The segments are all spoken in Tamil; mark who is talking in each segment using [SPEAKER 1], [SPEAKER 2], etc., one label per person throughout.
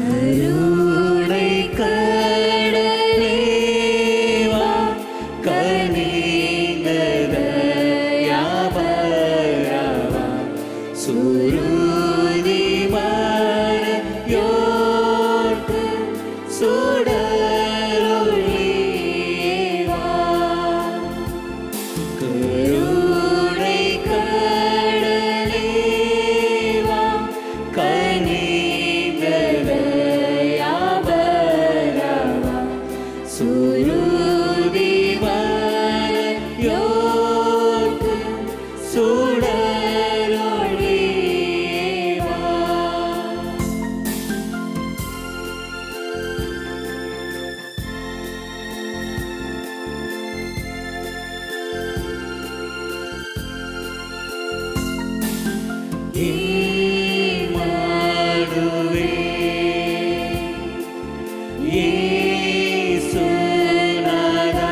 [SPEAKER 1] கருணை கடலே வா கனிந்ததயாபரவா சுருதி மறையோர்க்கு சுடரொளியேவா கருணை கடலே வா கனிந்ததயாபரவா சுருதி மறையோர்க்கு சுடரொளியேவா இம்மானுவே, இயேசுநாதா,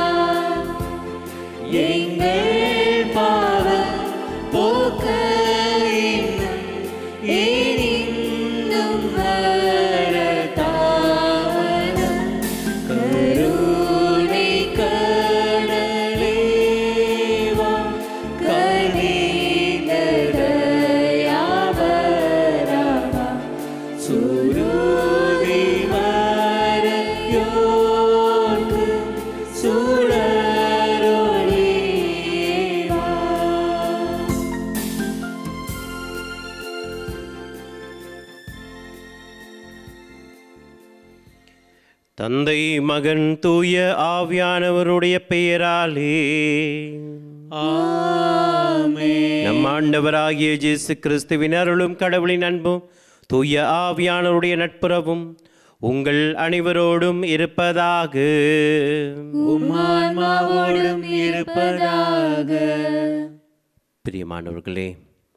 [SPEAKER 1] எங்கள் பாவம் போக்க இன்னும் ஏன் இன்னும் வரதாமதம்? கருணை கடலே வா, கனிந்ததயாபரவா, சுருதி மறையோர்க்கு சுடரொளியேவா.
[SPEAKER 2] தந்தை மகன் தூய ஆவியானவருடைய பெயராலே நம் ஆண்டவராகிய இயேசு கிறிஸ்துவின் அருளும் கடவுளின் அன்பும் தூய ஆவியானவருடைய நட்புறவும் உங்கள் அனைவரோடும் இருப்பதாக
[SPEAKER 1] உம்மான்மாவோடும் இருப்பதாக
[SPEAKER 2] பிரியமானவர்களே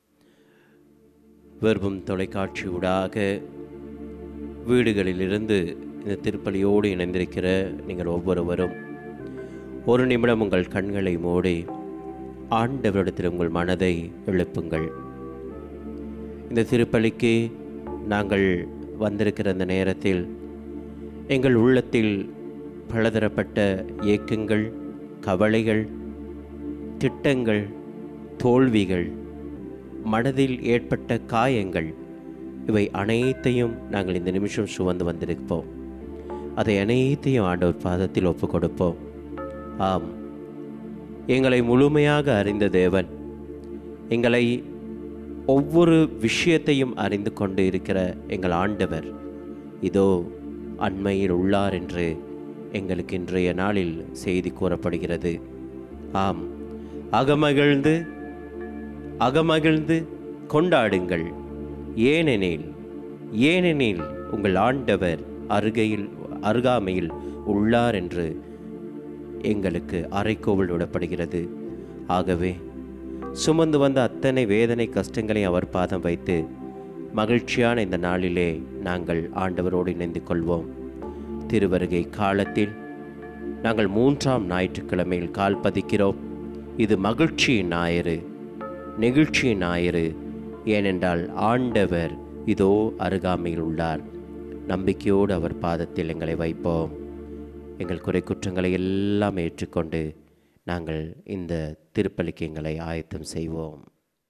[SPEAKER 2] வெறும் தொலைக்காட்சி ஊடாக வீடுகளிலிருந்து இந்த திருப்பலியோடு இணைந்திருக்கிற நீங்கள் ஒவ்வொருவரும் ஒரு நிமிடம் உங்கள் கண்களை மூடி ஆண்டவரிடத்தில் உங்கள் மனதை எழுப்புங்கள் இந்த திருப்பலிக்கு நாங்கள் வந்திருக்கிற அந்த நேரத்தில் எங்கள் உள்ளத்தில் பலதரப்பட்ட ஏக்கங்கள் கவலைகள் திட்டங்கள் தோல்விகள் மனதில் ஏற்பட்ட காயங்கள் இவை அனைத்தையும் நாங்கள் இந்த நிமிஷம் சுமந்து வந்திருப்போம் அதை அனைத்தையும் ஆண்டவர் பாதத்தில் ஒப்பு கொடுப்போம் ஆம் எங்களை முழுமையாக அறிந்த தேவன் எங்களை ஒவ்வொரு விஷயத்தையும் அறிந்து கொண்டு இருக்கிற எங்கள் ஆண்டவர் இதோ அண்மையில் உள்ளார் என்று எங்களுக்கு இன்றைய நாளில் செய்தி கூறப்படுகிறது ஆம் அகமகிழ்ந்து அகமகிழ்ந்து கொண்டாடுங்கள் ஏனெனில் ஏனெனில் உங்கள் ஆண்டவர் அருகையில் அருகாமையில் உள்ளார் என்று எங்களுக்கு அறைக்கோவல் விடப்படுகிறது ஆகவே சுமந்து வந்த அத்தனை வேதனை கஷ்டங்களை அவர் பாதம் வைத்து மகிழ்ச்சியான இந்த நாளிலே நாங்கள் ஆண்டவரோடு இணைந்து கொள்வோம் திருவருகை காலத்தில் நாங்கள் மூன்றாம் ஞாயிற்றுக்கிழமையில் கால் பதிக்கிறோம் இது மகிழ்ச்சியின் ஞாயிறு நெகிழ்ச்சியின் ஞாயிறு ஏனென்றால் ஆண்டவர் இதோ அருகாமையில் உள்ளார் நம்பிக்கையோடு அவர் பாதத்தில் எங்களை வைப்போம் எங்கள் குறை குற்றங்களை எல்லாம் ஏற்றுக்கொண்டு நாங்கள் இந்த திருப்பலிக்கு எங்களை ஆயத்தம் செய்வோம்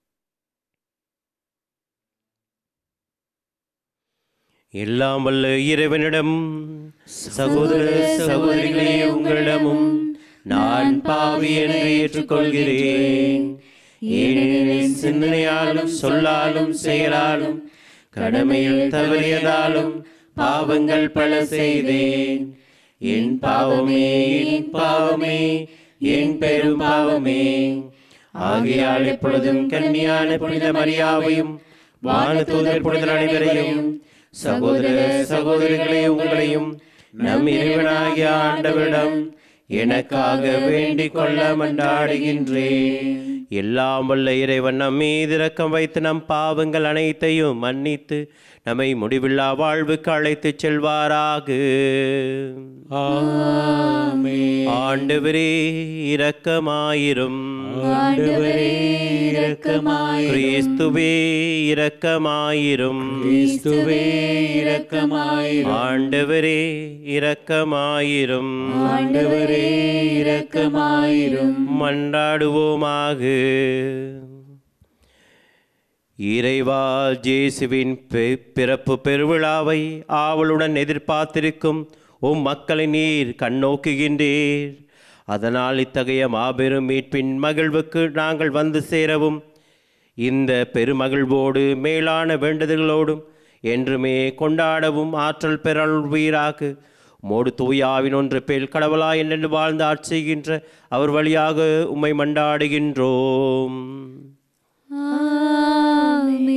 [SPEAKER 2] எல்லாம் வல்ல இறைவனிடம் சகோதர சகோதரிகளே உங்களிடமும் நான் பாவி என்று ஏற்றுக்கொள்கிறேன் ஏனெனில் சிந்தனையாலும் சொல்லாலும் செயலாலும் கடமையில் தவறியதாலும் பாவங்கள் பல செய்தேன் என் பாவமே என் பாவமே என் பெரும் பாவமே ஆகையால் எப்பொழுதும் கன்னியான புனித மரியாவையும் வானதூதர் புனிதர் அனைவரையும் சகோதர சகோதரிகளே உங்களையும் நம் இறைவனாகிய ஆண்டவரிடம் எனக்காக வேண்டிக் கொள்ள மன்றாடுகின்றேன் எல்லாம் வல்ல இறைவன் நம் மீது இரக்கம் வைத்து நம் பாவங்கள் அனைத்தையும் மன்னித்து நம்மை முடிவில்லா வாழ்வுக்கு அழைத்துச் செல்வாராக
[SPEAKER 1] ஆமென்.
[SPEAKER 2] ஆண்டவரே இரக்கமாயிரும்
[SPEAKER 1] ஆண்டவரே இரக்கமாயிரும்
[SPEAKER 2] கிறிஸ்துவே இரக்கமாயிரும்
[SPEAKER 1] கிறிஸ்துவே இரக்கமாயிரும்
[SPEAKER 2] ஆண்டவரே இரக்கமாயிரும்
[SPEAKER 1] ஆண்டவரே இரக்கமாயிரும்
[SPEAKER 2] மன்றாடுவோமாக இறைவா ஜேசுவின் பெ- பிறப்பு பெருவிழாவை ஆவலுடன் எதிர்பார்த்திருக்கும் உம் மக்களை நீர் கண்ணோக்குகின்றீர் அதனால் இத்தகைய மாபெரும் மீட்பின் மகிழ்வுக்கு நாங்கள் வந்து சேரவும் இந்த பெருமகிழ்வோடு மேலான வேண்டுதல்களோடும் என்றுமே கொண்டாடவும் ஆற்றல் பெறல்வீராக மோடு தூயாவின் ஒன்று பேல் கடவுளா என்று வாழ்ந்து ஆட்சிகின்ற அவர் வழியாக உம்மை மண்டாடுகின்றோம்
[SPEAKER 1] ஆமென்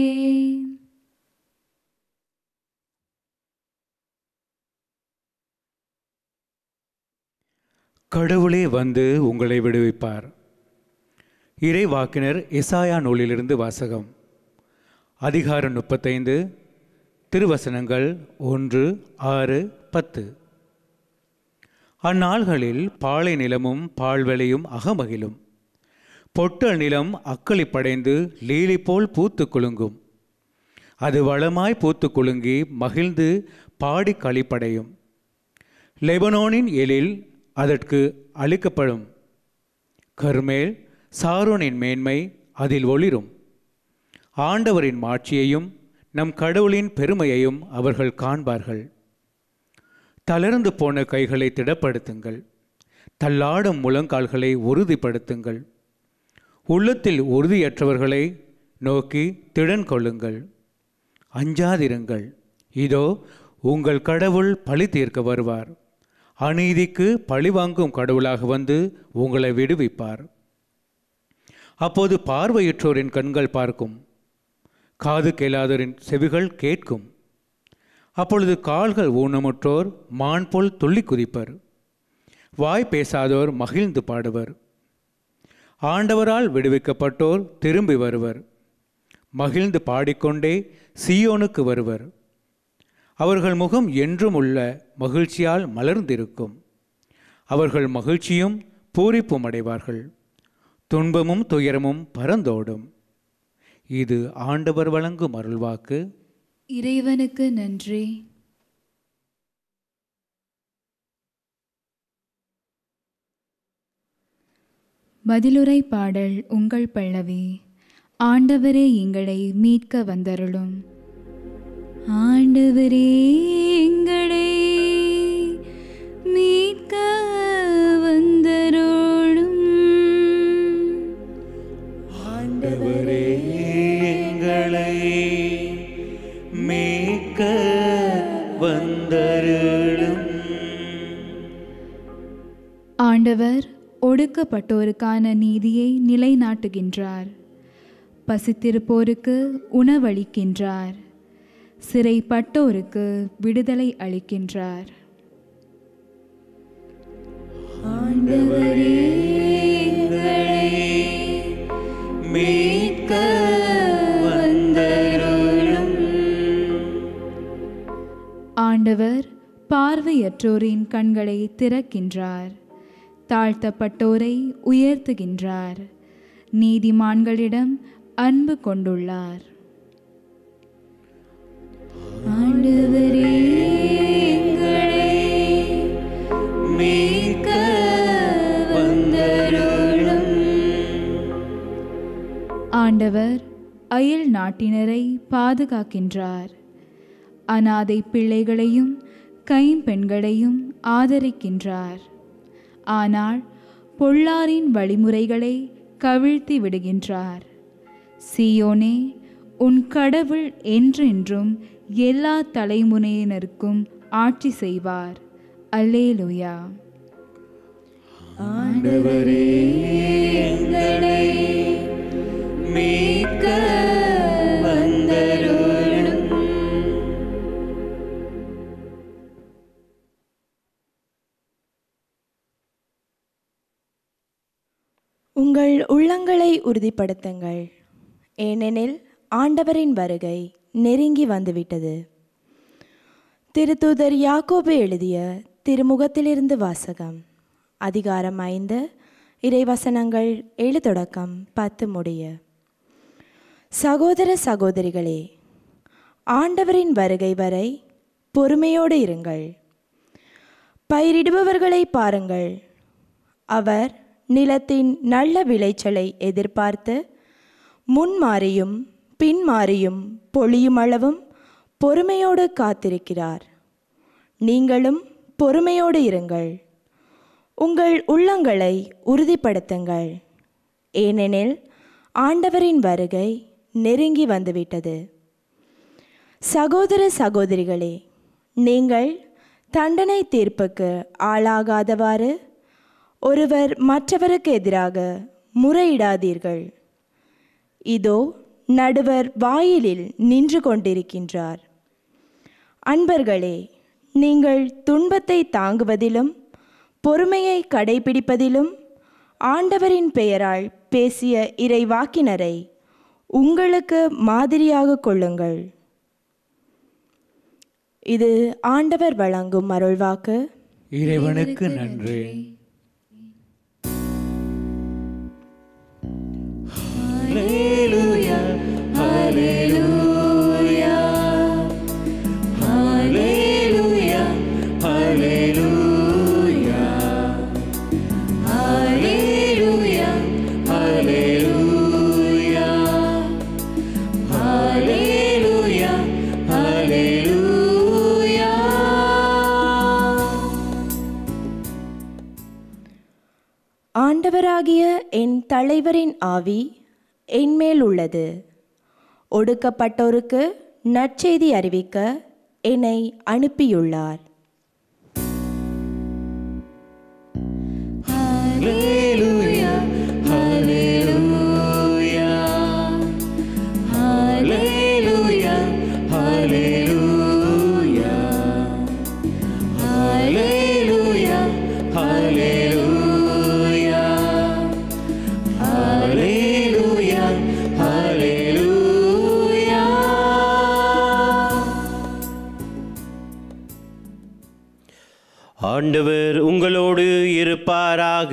[SPEAKER 3] கடவுளே வந்து உங்களை விடுவிப்பார் இறைவாக்கினர் எசாயா நூலிலிருந்து வாசகம் அதிகாரம் முப்பத்தைந்து திருவசனங்கள் ஒன்று ஆறு பத்து அந்நாள்களில் பாலை நிலமும் பால்வெளியும் அகமகிழும் பொட்டல் நிலம் அக்களிப்படைந்து லீலி போல் பூத்து குலுங்கும் அது வளமாய் பூத்து குலுங்கி மகிழ்ந்து பாடி களிப்படையும் லெபனோனின் எழில் அதற்கு அளிக்கப்படும் கர்மேல் சாரோனின் மேன்மை அதில் ஒளிரும் ஆண்டவரின் மாட்சியையும் நம் கடவுளின் பெருமையையும் அவர்கள் காண்பார்கள் தளர்ந்து போன கைகளை திடப்படுத்துங்கள் தள்ளாடும் முழங்கால்களை உறுதிப்படுத்துங்கள் உள்ளத்தில் உறுதியற்றவர்களை நோக்கி திடன் கொள்ளுங்கள் அஞ்சாதிருங்கள் இதோ உங்கள் கடவுள் பழி தீர்க்க வருவார் அநீதிக்கு பழிவாங்கும் கடவுளாக வந்து உங்களை விடுவிப்பார் அப்போது பார்வையற்றோரின் கண்கள் பார்க்கும் காது கேளாதோரின் செவிகள் கேட்கும் அப்பொழுது கால்கள் ஊனமுற்றோர் மான் போல் துள்ளி குதிப்பர் வாய் பேசாதோர் மகிழ்ந்து பாடுவர் ஆண்டவரால் விடுவிக்கப்பட்டோர் திரும்பி வருவர் மகிழ்ந்து பாடிக்கொண்டே சியோனுக்கு வருவர் அவர்கள் முகம் என்றும் உள்ள மகிழ்ச்சியால் மலர்ந்திருக்கும் அவர்கள் மகிழ்ச்சியும் பூரிப்பும் அடைவார்கள் துன்பமும் துயரமும் பறந்தோடும் இது ஆண்டவர் வழங்கும் அருள்வாக்கு
[SPEAKER 1] இறைவனுக்கு நன்றி பதிலுரை பாடல் உங்கள் பல்லவி ஆண்டவரே எங்களை மீட்க வந்தருளும் ஆண்டவரே எங்களை மீட்க வந்தருளும்
[SPEAKER 2] ஆண்டவரே எங்களை மீட்க வந்தருளும்
[SPEAKER 1] ஆண்டவர் ஒடுக்கப்பட்டோருக்கான நீதியை நிலைநாட்டுகின்றார் பசித்திருப்போருக்கு உணவளிக்கின்றார் சிறைப்பட்டோருக்கு விடுதலை அளிக்கின்றார் ஆண்டவரே எங்களை
[SPEAKER 2] மீட்க வந்தருளும்
[SPEAKER 1] ஆண்டவர் பார்வையற்றோரின் கண்களை திறக்கின்றார் தாழ்த்தப்பட்டோரை உயர்த்துகின்றார் நீதிமான்களிடம் அன்பு கொண்டுள்ளார் ஆண்டவரே எங்களை
[SPEAKER 2] மீட்க வந்தருளும்
[SPEAKER 1] ஆண்டவர் அயல் நாட்டினரை பாதுகாக்கின்றார் அனாதை பிள்ளைகளையும் கைம்பெண்களையும் ஆதரிக்கின்றார் ஆனால் பொல்லாரின் வழிமுறைகளை கவிழ்த்தி விடுகின்றார் சியோனே உன் கடவுள் என்றென்றும் எல்லா தலைமுறையினருக்கும் ஆட்சி செய்வார் அல்லேலுயா
[SPEAKER 2] ஆண்டவரே எங்களை மீட்க வந்தருளும்
[SPEAKER 4] உங்கள் உள்ளங்களை உறுதிப்படுத்துங்கள் ஏனெனில் ஆண்டவரின் வருகை நெருங்கி வந்துவிட்டது திருத்தூதர் யாக்கோபு எழுதிய திருமுகத்திலிருந்து வாசகம் அதிகாரம் ஐந்து இறைவசனங்கள் ஏழு தொடக்கம் பத்து முடிய சகோதர சகோதரிகளே ஆண்டவரின் வருகை வரை பொறுமையோடு இருங்கள் பயிரிடுபவர்களை பாருங்கள் அவர் நிலத்தின் நல்ல விளைச்சலை எதிர்பார்த்து முன்மாறியும் பின்மாறியும் பொழியும் அளவும் பொறுமையோடு காத்திருக்கிறார் நீங்களும் பொறுமையோடு இருங்கள் உங்கள் உள்ளங்களை உறுதிப்படுத்துங்கள் ஏனெனில் ஆண்டவரின் வருகை நெருங்கி வந்துவிட்டது சகோதர சகோதரிகளே நீங்கள் தண்டனை தீர்ப்புக்கு ஆளாகாதவாறு ஒருவர் மற்றவருக்கு எதிராக முறையிடாதீர்கள் இதோ நடுவர் வாயிலில் நின்று கொண்டிருக்கின்றார் அன்பர்களே நீங்கள் துன்பத்தை தாங்குவதிலும் பொறுமையை கடைபிடிப்பதிலும் ஆண்டவரின் பெயரால் பேசிய இறைவாக்கினரை உங்களுக்கு மாதிரியாக கொள்ளுங்கள் இது ஆண்டவர் வழங்கும் அருள்வாக்கு
[SPEAKER 3] இறைவனுக்கு நன்றி
[SPEAKER 2] Hallelujah, hallelujah, hallelujah, hallelujah, hallelujah, hallelujah, hallelujah, hallelujah.
[SPEAKER 4] ஆண்டவராகிய என் தலைவரின் ஆவி என்மேல் உள்ளது ஒடுக்கப்பட்டோருக்கு நற்செய்தி அறிவிக்க என்னை அனுப்பியுள்ளார்
[SPEAKER 2] Hallelujah, hallelujah, hallelujah, hallelujah, hallelujah, hallelujah, hallelujah, hallelujah.
[SPEAKER 5] ஆண்டவர் உங்களோடு இருப்பாராக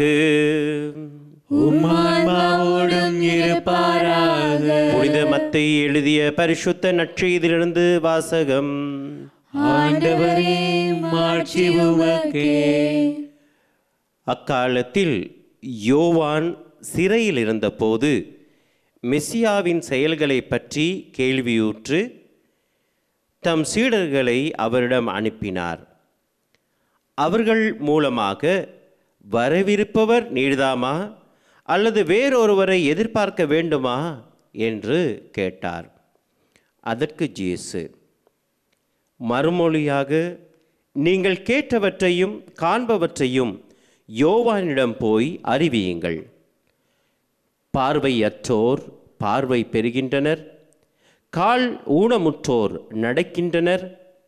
[SPEAKER 2] உம்மான்மாவோடும் இருப்பாராக
[SPEAKER 5] புனித மத்தை எழுதிய பரிசுத்த நற்செய்திலிருந்து வாசகம்
[SPEAKER 2] ஆண்டவரே மாட்சி உமக்கே
[SPEAKER 5] அக்காலத்தில் யோவான் சிறையில் இருந்தபோது மெசியாவின் செயல்களை பற்றி கேள்வியுற்று தம் சீடர்களை அவரிடம் அனுப்பினார் அவர்கள் மூலமாக வரவிருப்பவர் நீர்தாமா அல்லது வேறொருவரை எதிர்பார்க்க வேண்டுமா என்று கேட்டார் அதற்கு ஜேசு மறுமொழியாக நீங்கள் கேட்டவற்றையும் காண்பவற்றையும் யோவானிடம் போய் அறிவியுங்கள் பார்வையற்றோர் பார்வை பெறுகின்றனர் கால் ஊனமுற்றோர் நடக்கின்றனர்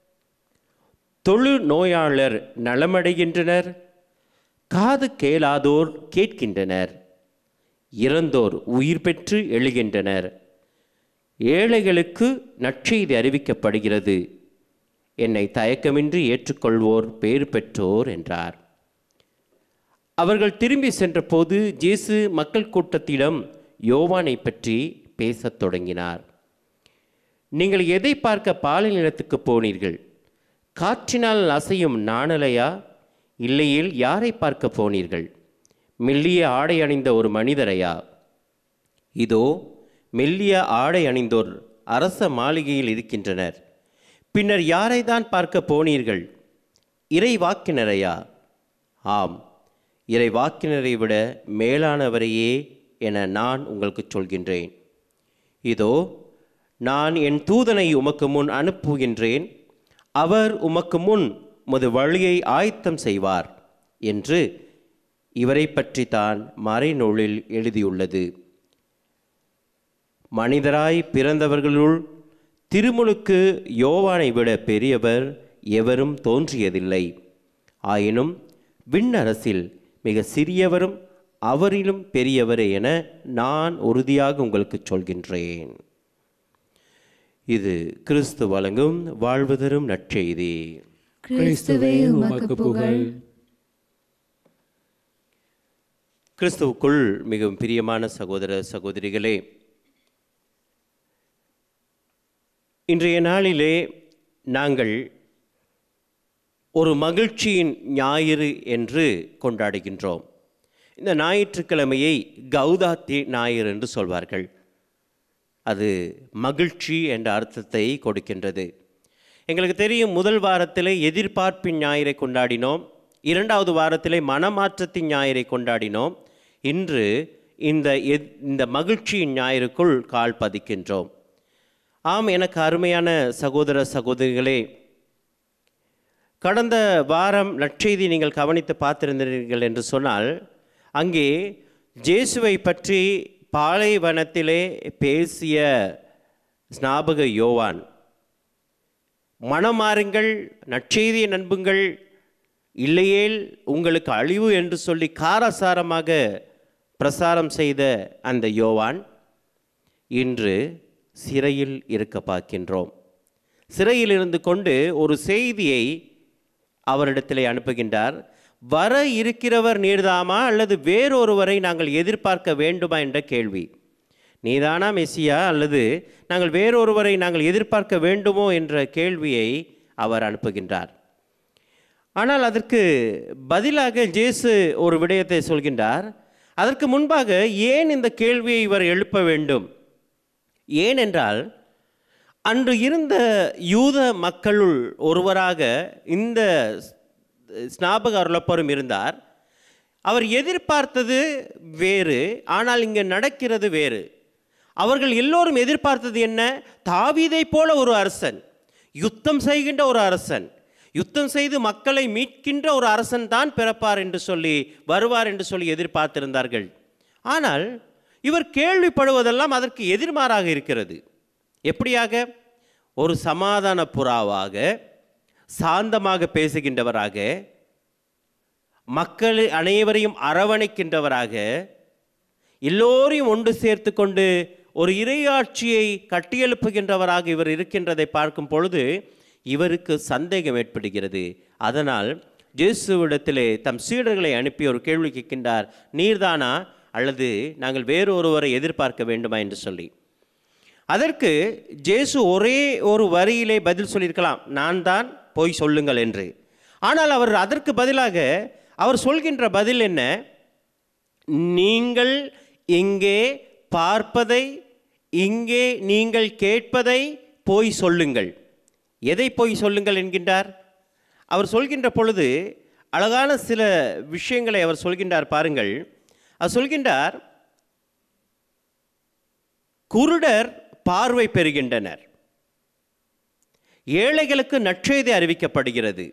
[SPEAKER 5] தொழு நோயாளர் நலமடைகின்றனர் காது கேளாதோர் கேட்கின்றனர் இறந்தோர் உயிர் பெற்று எழுகின்றனர் ஏழைகளுக்கு நற்செய்தி அறிவிக்கப்படுகிறது என்னை தயக்கமின்றி ஏற்றுக்கொள்வோர் பேறு பெற்றோர் என்றார் அவர்கள் திரும்பி சென்றபோது ஜேசு மக்கள் கூட்டத்திடம் யோவானை பற்றி பேசத் தொடங்கினார் நீங்கள் எதை பார்க்க பாலை நிலத்துக்கு போனீர்கள் காற்றினால் அசையும் நாணலையா இல்லையில் யாரை பார்க்க போனீர்கள் மெல்லிய ஆடை அணிந்த ஒரு மனிதரையா இதோ மெல்லிய ஆடை அணிந்தோர் அரச மாளிகையில் இருக்கின்றனர் பின்னர் யாரை தான் பார்க்க போனீர்கள் இறைவாக்கினரையா ஆம் இறைவாக்கினரை விட மேலானவரையே என நான் உங்களுக்கு சொல்கின்றேன் இதோ நான் என் தூதனை உமக்கு முன் அனுப்புகின்றேன் அவர் உமக்கு முன் உமது வழியை ஆயத்தம் செய்வார் என்று இவரை பற்றி தான் மறைநூலில் எழுதியுள்ளது மனிதராய் பிறந்தவர்களுள் திருமுழுக்கு யோவானை விட பெரியவர் எவரும் தோன்றியதில்லை ஆயினும் விண்ணரசில் மிக சிறியவரும் அவரிலும் பெரியவரே என நான் உறுதியாக உங்களுக்கு சொல்கின்றேன் இது கிறிஸ்து வழங்கும் வாழ்வு தரும் நற்செய்தி
[SPEAKER 1] கிறிஸ்துவே உமக்கு புகழ்
[SPEAKER 5] கிறிஸ்துவுக்குள் மிகவும் பிரியமான சகோதர சகோதரிகளே இன்றைய நாளிலே நாங்கள் ஒரு மகிழ்ச்சியின் ஞாயிறு என்று கொண்டாடுகின்றோம் இந்த ஞாயிற்றுக்கிழமையை கௌதாத்தி ஞாயிறு என்று சொல்வார்கள் அது மகிழ்ச்சி என்ற அர்த்தத்தை கொடுக்கின்றது எங்களுக்கு தெரியும் முதல் வாரத்திலே எதிர்பார்ப்பின் ஞாயிறை கொண்டாடினோம் இரண்டாவது வாரத்திலே மனமாற்றத்தின் ஞாயிறை கொண்டாடினோம் இன்று இந்த எத்- இந்த மகிழ்ச்சியின் ஞாயிறுக்குள் கால் பதிக்கின்றோம் ஆம் எனக்கு அருமையான சகோதர சகோதரிகளே கடந்த வாரம் நற்செய்தி நீங்கள் கவனித்து பார்த்திருந்தீர்கள் என்று சொன்னால் அங்கே ஜேசுவை பற்றி பாலைவனத்திலே பேசிய ஸ்நாபக யோவான் மனமாறுங்கள் நற்செய்தியை நண்புங்கள் இல்லையேல் உங்களுக்கு அழிவு என்று சொல்லி காரசாரமாக பிரசாரம் செய்த அந்த யோவான் இன்று சிறையில் இருக்க பார்க்கின்றோம் சிறையில் இருந்து கொண்டு ஒரு செய்தியை அவரிடத்திலே அனுப்புகின்றார் வர இருக்கிறவர் நீர்தாமா அல்லது வேறொருவரை நாங்கள் எதிர்பார்க்க வேண்டுமா என்ற கேள்வி நீதானா மெஸ்ஸியா அல்லது நாங்கள் வேறொருவரை நாங்கள் எதிர்பார்க்க வேண்டுமோ என்ற கேள்வியை அவர் அனுப்புகின்றார் ஆனால் அதற்கு பதிலாக ஜேசு ஒரு விடயத்தை சொல்கின்றார் அதற்கு முன்பாக ஏன் இந்த கேள்வியை இவர் எழுப்ப வேண்டும் ஏனென்றால் அன்று இருந்த யூத மக்களுள் ஒருவராக இந்த ஸ்நாபக அருளப்பரும் இருந்தார் அவர் எதிர்பார்த்தது வேறு ஆனால் இங்கே நடக்கிறது வேறு அவர்கள் எல்லோரும் எதிர்பார்த்தது என்ன தாவீதைப் போல ஒரு அரசன் யுத்தம் செய்கின்ற ஒரு அரசன் யுத்தம் செய்து மக்களை மீட்கின்ற ஒரு அரசன் தான் பிறப்பார் என்று சொல்லி வருவார் என்று சொல்லி எதிர்பார்த்திருந்தார்கள் ஆனால் இவர் கேள்விப்படுவதெல்லாம் அதற்கு எதிர்மாறாக இருக்கிறது எப்படியாக ஒரு சமாதான புறாவாக சாந்தமாக பேசுகின்றவராக மக்கள் அனைவரையும் அரவணைக்கின்றவராக எல்லோரையும் ஒன்று சேர்த்து கொண்டு ஒரு இறையாட்சியை கட்டியெழுப்புகின்றவராக இவர் இருக்கின்றதை பார்க்கும் பொழுது இவருக்கு சந்தேகம் ஏற்படுகிறது அதனால் ஜேசுவிடத்திலே தம் சீடர்களை அனுப்பி ஒரு கேள்வி கேட்கின்றார் நீர்தானா அல்லது நாங்கள் வேறு ஒருவரை எதிர்பார்க்க வேண்டுமா என்று சொல்லி அதற்கு ஜேசு ஒரே ஒரு வரியிலே பதில் சொல்லியிருக்கலாம் நான் தான் போய் சொல்லுங்கள் என்று ஆனால் அவர் அதற்கு பதிலாக அவர் சொல்கின்ற பதில் என்ன நீங்கள் இங்கே பார்ப்பதை இங்கே நீங்கள் கேட்பதை போய் சொல்லுங்கள் எதை போய் சொல்லுங்கள் என்கின்றார் அவர் சொல்கின்ற பொழுது அழகான சில விஷயங்களை அவர் சொல்கின்றார் பாருங்கள் அவர் சொல்கின்றார் குருடர் பார்வை பெறுகின்றனர் ஏழைகளுக்கு நற்செய்தி அறிவிக்கப்படுகிறது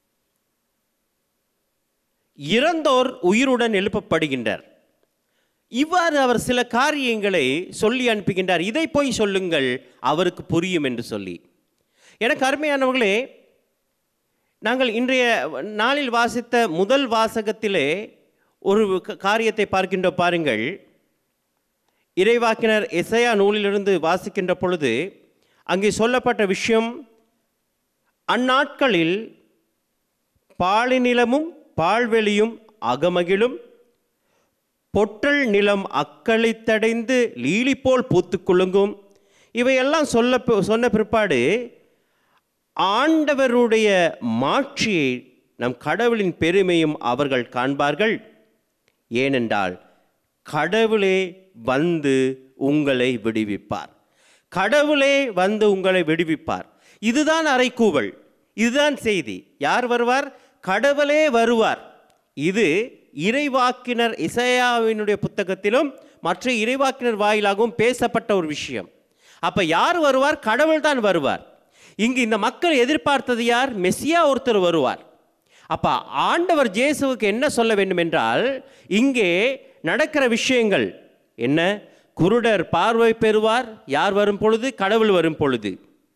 [SPEAKER 5] இறந்தோர் உயிருடன் எழுப்பப்படுகின்றனர் இவ்வாறு அவர் சில காரியங்களை சொல்லி அனுப்புகின்றார் இதை போய் சொல்லுங்கள் அவருக்கு புரியும் என்று சொல்லி எனக்கு அருமையானவர்களே நாங்கள் இன்றைய நாளில் வாசித்த முதல் வாசகத்திலே ஒரு க- காரியத்தை பார்க்கின்ற பாருங்கள் இறைவாக்கினர் எசையா நூலிலிருந்து வாசிக்கின்ற பொழுது அங்கே சொல்லப்பட்ட விஷயம் அந்நாட்களில் பாலிநிலமும் பால்வெளியும் அகமகிழும் பொட்டல் நிலம் அக்களித்தடைந்து லீலி போல் பூத்துக் குலுங்கும் இவையெல்லாம் சொல்ல சொன்ன பிற்பாடு ஆண்டவருடைய மாட்சியை நம் கடவுளின் பெருமையும் அவர்கள் காண்பார்கள் ஏனென்றால் கடவுளே வந்து உங்களை விடுவிப்பார் கடவுளே வந்து உங்களை விடுவிப்பார் இதுதான் அறைக்கூவல் இதுதான் செய்தி யார் வருவார் கடவுளே வருவார் இது இறைவாக்கினர் இசையாவினுடைய புத்தகத்திலும் மற்ற இறைவாக்கினர் வாயிலாகவும் பேசப்பட்ட ஒரு விஷயம் அப்ப யார் வருவார் கடவுள் தான் வருவார் இங்கு இந்த மக்கள் எதிர்பார்த்தது யார் மெஸ்ஸியா ஒருத்தர் வருவார் அப்ப ஆண்டவர் ஜேசுவுக்கு என்ன சொல்ல வேண்டும் என்றால் இங்கே நடக்கிற விஷயங்கள் என்ன குருடர் பார்வை பெறுவார் யார் வரும் பொழுது கடவுள் வரும் பொழுது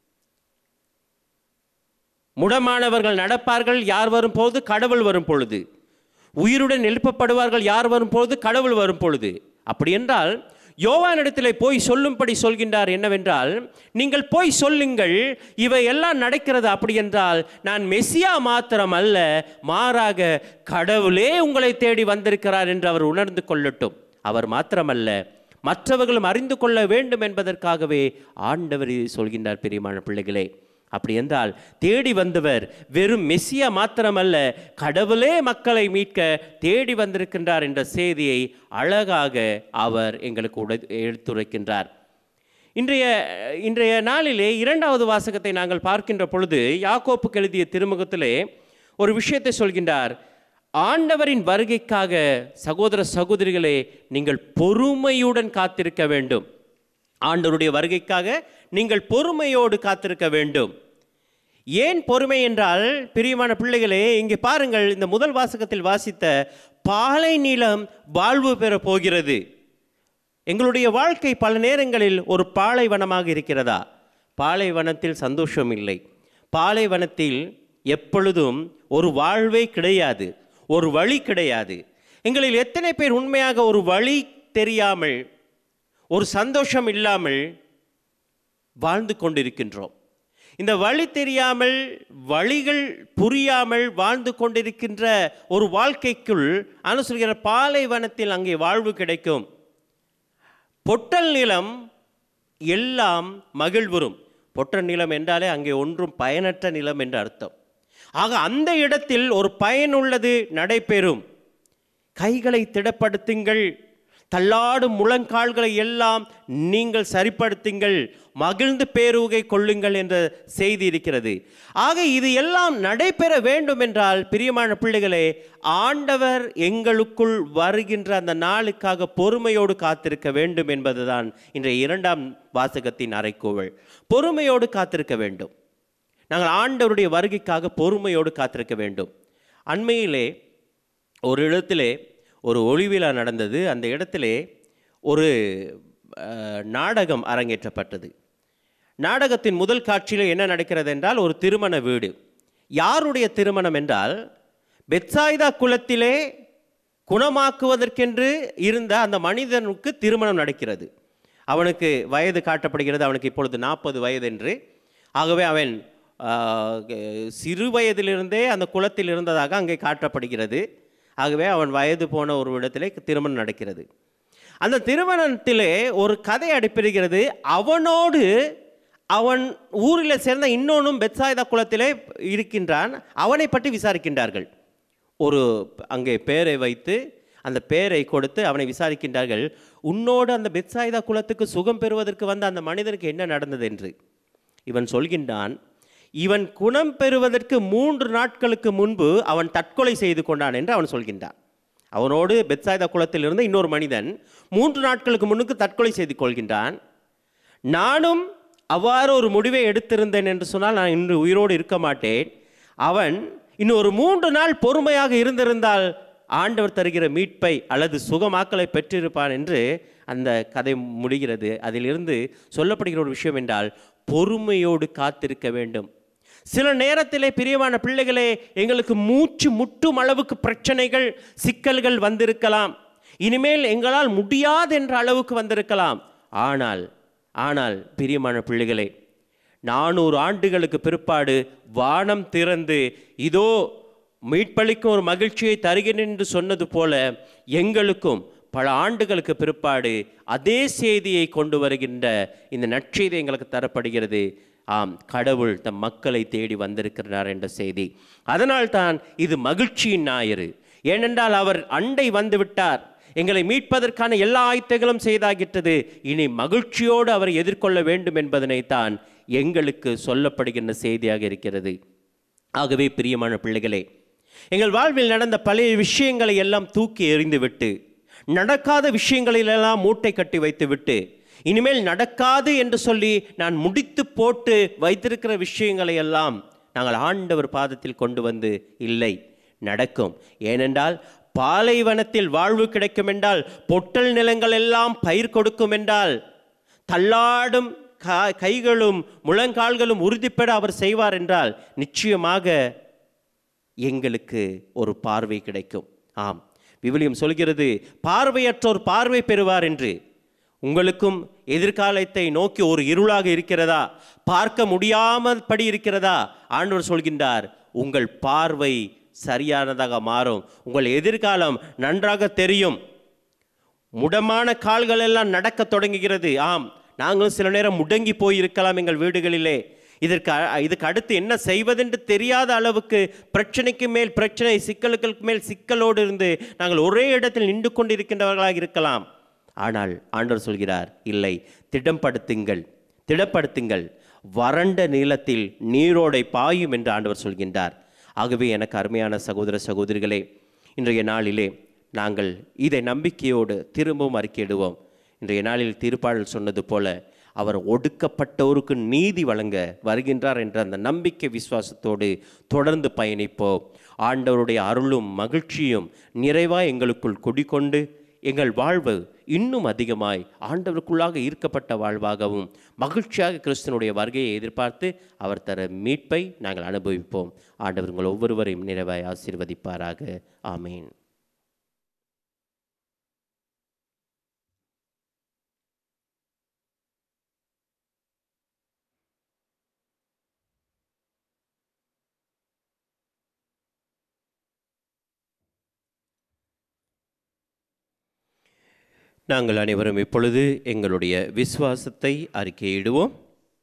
[SPEAKER 5] முடமானவர்கள் நடப்பார்கள் யார் வரும் பொழுது கடவுள் வரும் பொழுது உயிருடன் எழுப்பப்படுவார்கள் யார் வரும் பொழுது கடவுள் வரும் பொழுது அப்படி என்றால் யோவானிடத்திலே போய் சொல்லும்படி சொல்கின்றார் என்னவென்றால் நீங்கள் போய் சொல்லுங்கள் இவை எல்லாம் நடக்கிறது அப்படி என்றால் நான் மெஸ்ஸியா மாத்திரம் அல்ல மாறாக கடவுளே உங்களை தேடி வந்திருக்கிறார் என்று அவர் உணர்ந்து கொள்ளட்டும் அவர் மாத்திரமல்ல மற்றவர்களும் அறிந்து கொள்ள வேண்டும் என்பதற்காகவே ஆண்டவர் இதை சொல்கின்றார் பிரியமான பிள்ளைகளே அப்படி என்றால் தேடி வந்தவர் வெறும் மெஸ்ஸியா மாத்திரமல்ல கடவுளே மக்களை மீட்க தேடி வந்திருக்கின்றார் என்ற செய்தியை அழகாக அவர் எங்களுக்கு உட எடுத்துரைக்கின்றார் இன்றைய இன்றைய நாளிலே இரண்டாவது வாசகத்தை நாங்கள் பார்க்கின்ற பொழுது யாக்கோப்புக்கு எழுதிய திருமுகத்திலே ஒரு விஷயத்தை சொல்கின்றார் ஆண்டவரின் வருகைக்காக சகோதர சகோதரிகளே நீங்கள் பொறுமையுடன் காத்திருக்க வேண்டும் ஆண்டவருடைய வருகைக்காக நீங்கள் பொறுமையோடு காத்திருக்க வேண்டும் ஏன் பொறுமை என்றால் பிரியமான பிள்ளைகளே இங்கே பாருங்கள் இந்த முதல் வாசகத்தில் வாசித்த பாலை நீளம் வாழ்வு பெற போகிறது எங்களுடைய வாழ்க்கை பல நேரங்களில் ஒரு பாலைவனமாக இருக்கிறதா பாலைவனத்தில் சந்தோஷம் இல்லை பாலைவனத்தில் எப்பொழுதும் ஒரு வாழ்வே கிடையாது ஒரு வழி கிடையாது எங்களில் எத்தனை பேர் உண்மையாக ஒரு வழி தெரியாமல் ஒரு சந்தோஷம் இல்லாமல் வாழ்ந்து கொண்டிருக்கின்றோம் இந்த வழி தெரியாமல் வழிகள் புரியாமல் வாழ்ந்து கொண்டிருக்கின்ற ஒரு வாழ்க்கைக்குள் அனு சொல்கிற பாலைவனத்தில் அங்கே வாழ்வு கிடைக்கும் பொட்டல் நிலம் எல்லாம் மகிழ்வுறும் பொட்டல் நிலம் என்றாலே அங்கே ஒன்றும் பயனற்ற நிலம் என்று அர்த்தம் ஆக அந்த இடத்தில் ஒரு பயனுள்ளது நடைபெறும் கைகளை திடப்படுத்துங்கள் தள்ளாடும் முழங்கால்களை எல்லாம் நீங்கள் சரிப்படுத்துங்கள் மகிழ்ந்து பேருகை கொள்ளுங்கள் என்ற செய்தி இருக்கிறது ஆக இது எல்லாம் நடைபெற வேண்டும் என்றால் பிரியமான பிள்ளைகளே ஆண்டவர் எங்களுக்குள் வருகின்ற அந்த நாளுக்காக பொறுமையோடு காத்திருக்க வேண்டும் என்பதுதான் இன்றைய இரண்டாம் வாசகத்தின் அறைக்கூவல் பொறுமையோடு காத்திருக்க வேண்டும் நாங்கள் ஆண்டவருடைய வருகைக்காக பொறுமையோடு காத்திருக்க வேண்டும் அண்மையிலே ஒரு இடத்திலே ஒரு ஒளிவிழா நடந்தது அந்த இடத்திலே ஒரு அஹ், நாடகம் அரங்கேற்றப்பட்டது நாடகத்தின் முதல் காட்சியில் என்ன நடக்கிறது என்றால் ஒரு திருமண வீடு யாருடைய திருமணம் என்றால் பெத்சாய்தா குலத்திலே குணமாக்குவதற்கென்று இருந்த அந்த மனிதனுக்கு திருமணம் நடக்கிறது அவனுக்கு வயது காட்டப்படுகிறது அவனுக்கு இப்பொழுது நாற்பது வயது என்று ஆகவே அவன் ஆஹ், சிறு வயதிலிருந்தே அந்த குலத்தில் இருந்ததாக அங்கே காட்டப்படுகிறது ஆகவே அவன் வயது போன ஒரு இடத்திலே திருமணம் நடக்கிறது அந்த திருமணத்திலே ஒரு கதை அடிப்பிருக்கிறது அவனோடு அவன் ஊரில் சேர்ந்த இன்னொன்றும் பெத்சாய்தா குலத்திலே இருக்கின்றான் அவனை பற்றி விசாரிக்கின்றார்கள் ஒரு அங்கே பேரை வைத்து அந்த பேரை கொடுத்து அவனை விசாரிக்கின்றார்கள் உன்னோடு அந்த பெத்சாய்தா குலத்துக்கு சுகம் பெறுவதற்கு வந்த அந்த மனிதனுக்கு என்ன நடந்தது என்று இவன் சொல்கின்றான் இவன் குணம் பெறுவதற்கு மூன்று நாட்களுக்கு முன்பு அவன் தற்கொலை செய்து கொண்டான் என்று அவன் சொல்கின்றான் அவனோடு பெத்சாய்தா குலத்தில் இருந்த இன்னொரு மனிதன் மூன்று நாட்களுக்கு முன்னுக்கு தற்கொலை செய்து கொள்கின்றான் நானும் அவ்வாறு ஒரு முடிவை எடுத்திருந்தேன் என்று சொன்னால் நான் இன்று உயிரோடு இருக்க மாட்டேன் அவன் இன்னும் ஒரு மூன்று நாள் பொறுமையாக இருந்திருந்தால் ஆண்டவர் தருகிற மீட்பை அல்லது சுகமாக்கலை பெற்றிருப்பான் என்று அந்த கதை முடிகிறது அதிலிருந்து சொல்லப்படுகிற ஒரு விஷயம் என்றால் பொறுமையோடு காத்திருக்க வேண்டும் சில நேரத்திலே பிரியமான பிள்ளைகளே எங்களுக்கு மூச்சு முட்டும் அளவுக்கு பிரச்சனைகள் சிக்கல்கள் வந்திருக்கலாம் இனிமேல் எங்களால் முடியாது என்ற அளவுக்கு வந்திருக்கலாம் ஆனால் ஆனால் பிரியமான பிள்ளைகளே நானூறு ஆண்டுகளுக்கு பிற்பாடு வானம் திறந்து இதோ மீட்பளிக்கும் ஒரு மகிழ்ச்சியை தருகிறேன் என்று சொன்னது போல எங்களுக்கும் பல ஆண்டுகளுக்கு பிற்பாடு அதே செய்தியை கொண்டு வருகின்ற இந்த நற்செய்தி எங்களுக்கு தரப்படுகிறது ஆம் கடவுள் தம் மக்களை தேடி வந்திருக்கிறார் என்ற செய்தி அதனால்தான் இது மகிழ்ச்சியின் ஞாயிறு ஏனென்றால் அவர் அண்டை வந்து விட்டார் எங்களை மீட்பதற்கான எல்லா ஆயத்தங்களும் செய்தாகிட்டது இனி மகிழ்ச்சியோடு அவரை எதிர்கொள்ள வேண்டும் என்பதனைத்தான் எங்களுக்கு சொல்லப்படுகின்ற செய்தியாக இருக்கிறது ஆகவே பிரியமான பிள்ளைகளே எங்கள் வாழ்வில் நடந்த பழைய விஷயங்களை எல்லாம் தூக்கி எறிந்துவிட்டு நடக்காத விஷயங்களிலெல்லாம் மூட்டை கட்டி வைத்துவிட்டு இனிமேல் நடக்காது என்று சொல்லி நான் முடித்து போட்டு வைத்திருக்கிற விஷயங்களை எல்லாம் நாங்கள் ஆண்டவர் பாதத்தில் கொண்டு வந்து இல்லை நடக்கும் ஏனென்றால் பாலைவனத்தில் வாழ்வு கிடைக்கும் என்றால் பொட்டல் நிலங்கள் எல்லாம் பயிர் கொடுக்கும் என்றால் தள்ளாடும் கா- கைகளும் முழங்கால்களும் உறுதிப்பட அவர் செய்வார் என்றால் நிச்சயமாக எங்களுக்கு ஒரு பார்வை கிடைக்கும் ஆம் விவிலியம் சொல்கிறது பார்வையற்றோர் பார்வை பெறுவார் என்று உங்களுக்கும் எதிர்காலத்தை நோக்கி ஒரு இருளாக இருக்கிறதா பார்க்க முடியாமல் படி இருக்கிறதா ஆண்டவர் சொல்கின்றார் உங்கள் பார்வை சரியானதாக மாறும் உங்கள் எதிர்காலம் நன்றாக தெரியும் முடமான கால்கள் எல்லாம் நடக்க தொடங்குகிறது ஆம் நாங்களும் சில நேரம் முடங்கி போயிருக்கலாம் எங்கள் வீடுகளிலே இதற்கு அ- இதுக்கு அடுத்து என்ன செய்வதென்று தெரியாத அளவுக்கு பிரச்சனைக்கு மேல் பிரச்சனை சிக்கலுக்கு மேல் சிக்கலோடு இருந்து நாங்கள் ஒரே இடத்தில் நின்று கொண்டிருக்கின்றவர்களாக இருக்கலாம் ஆனால் ஆண்டவர் சொல்கிறார் இல்லை திடம்படுத்துங்கள் திடப்படுத்துங்கள் வறண்ட நீளத்தில் நீரோடை பாயும் என்று ஆண்டவர் சொல்கின்றார் ஆகவே எனக்கு அருமையான சகோதர சகோதரிகளே இன்றைய நாளிலே நாங்கள் இதை நம்பிக்கையோடு திரும்பவும் அறிக்கையிடுவோம் இன்றைய நாளில் திருப்பாடல் சொன்னது போல அவர் ஒடுக்கப்பட்டோருக்கு நீதி வழங்க வருகின்றார் என்ற அந்த நம்பிக்கை விசுவாசத்தோடு தொடர்ந்து பயணிப்போம் ஆண்டவருடைய அருளும் மகிழ்ச்சியும் நிறைவாய் எங்களுக்குள் குடிகொண்டு எங்கள் வாழ்வு இன்னும் அதிகமாய் ஆண்டவருக்குள்ளாக ஈர்க்கப்பட்ட வாழ்வாகவும் மகிழ்ச்சியாக கிறிஸ்தனுடைய வருகையை எதிர்பார்த்து அவர் தர மீட்பை நாங்கள் அனுபவிப்போம் ஆண்டவர் உங்கள் ஒவ்வொருவரையும் நிறைவாய் ஆசீர்வதிப்பாராக ஆமேன் நாங்கள் அனைவரும் இப்பொழுது எங்களுடைய விசுவாசத்தை அறிக்கையிடுவோம்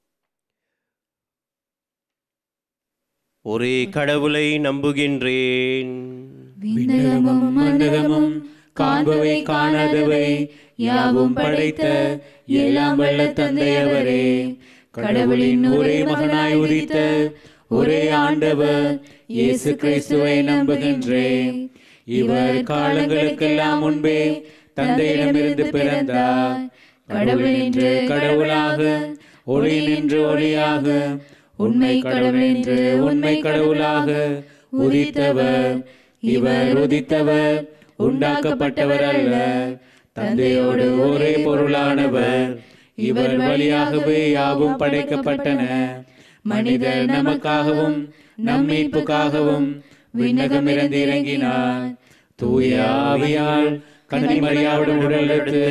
[SPEAKER 5] ஒரே கடவுளை நம்புகின்றேன்
[SPEAKER 1] விண்ணகமும் மண்டகமும் காண்பவை காணாதவை யாவும் படைத்த எல்லாம் வல்ல தந்தையவரே கடவுளின் ஒரே மகனாய் உதித்த ஒரே ஆண்டவர் இயேசு கிறிஸ்துவை நம்புகின்றேன் இவர் காலங்களுக்கெல்லாம் முன்பே தந்தையிடமிருந்து பிறந்தார் கடவுள் என்று கடவுளாக ஒளி நின்று ஒளியாக உண்மை கடவுள் என்று உண்மை கடவுளாக உதித்தவர் இவர் உதித்தவர் உண்டாக்கப்பட்டவர் அல்ல தந்தையோடு ஒரே பொருளானவர் இவர் வழியாகவே யாவும் படைக்கப்பட்டன மனிதர் நமக்காகவும் நம் மீட்புக்காகவும் விண்ணகமிருந்து இறங்கினார் தூய ஆவியால் கன்னிமரியாவுடன் உடலெடுத்து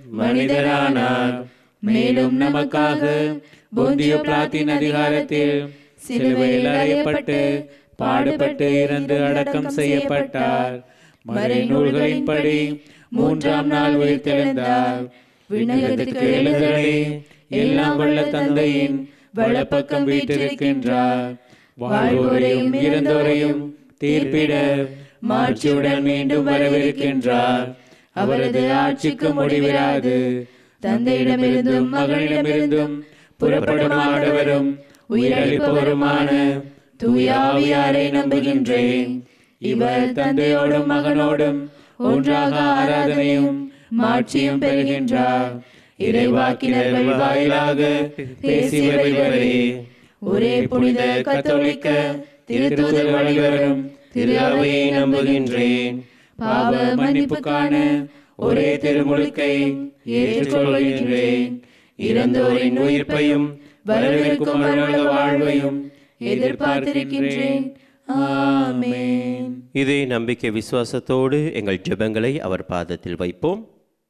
[SPEAKER 1] மனிதரானார் மேலும் நமக்காக பொந்திய பிளாத்தின் அதிகாரத்தில் சிலுவையில் அறையப்பட்டு பாடுபட்டு இறந்து அடக்கம் செய்யப்பட்டார் மறைநூல்களின்படி மூன்றாம் நாள் உயிர்த்தெழுந்தார் விண்ணகத்துக்கு எழுந்தருளி எல்லாம் வல்ல தந்தையின் வலப்பக்கம் வீட்டிருக்கின்றார் வாழ்வோரையும் இறந்தோரையும் தீர்ப்பிட மாட்சியுடன் மீண்டும் வரவிருக்கின்றார் அவரது ஆட்சிக்கு முடிவிராது தந்தையிடமிருந்தும் மகனிடமிருந்தும் புறப்படும் ஆடவரும் உயிரளிப்பவருமான தூய ஆவியாரை நம்புகின்றேன் இவர் தந்தையோடும் மகனோடும் ஒன்றாக ஆராதனையும் மாட்சியும் பெறுகின்றார் இறைவாக்கினர்கள் வாயிலாக பேசி வருகிறவரே ஒரே புனித கத்தோலிக்க திருத்தூதர் வழிவரும் திரு அவையை நம்புகின்றேன் பாவ மன்னிப்புக்கான ஒரே திருமுழுக்கை ஏற்றுக்கொள்கின்றேன் இறந்தோரின் உயிர்ப்பையும் வரவிருக்கும் அருள வாழ்வையும் எதிர்பார்த்திருக்கின்றேன் ஆமென்
[SPEAKER 5] இதே நம்பிக்கை விசுவாசத்தோடு எங்கள் ஜெபங்களை அவர் பாதத்தில் வைப்போம்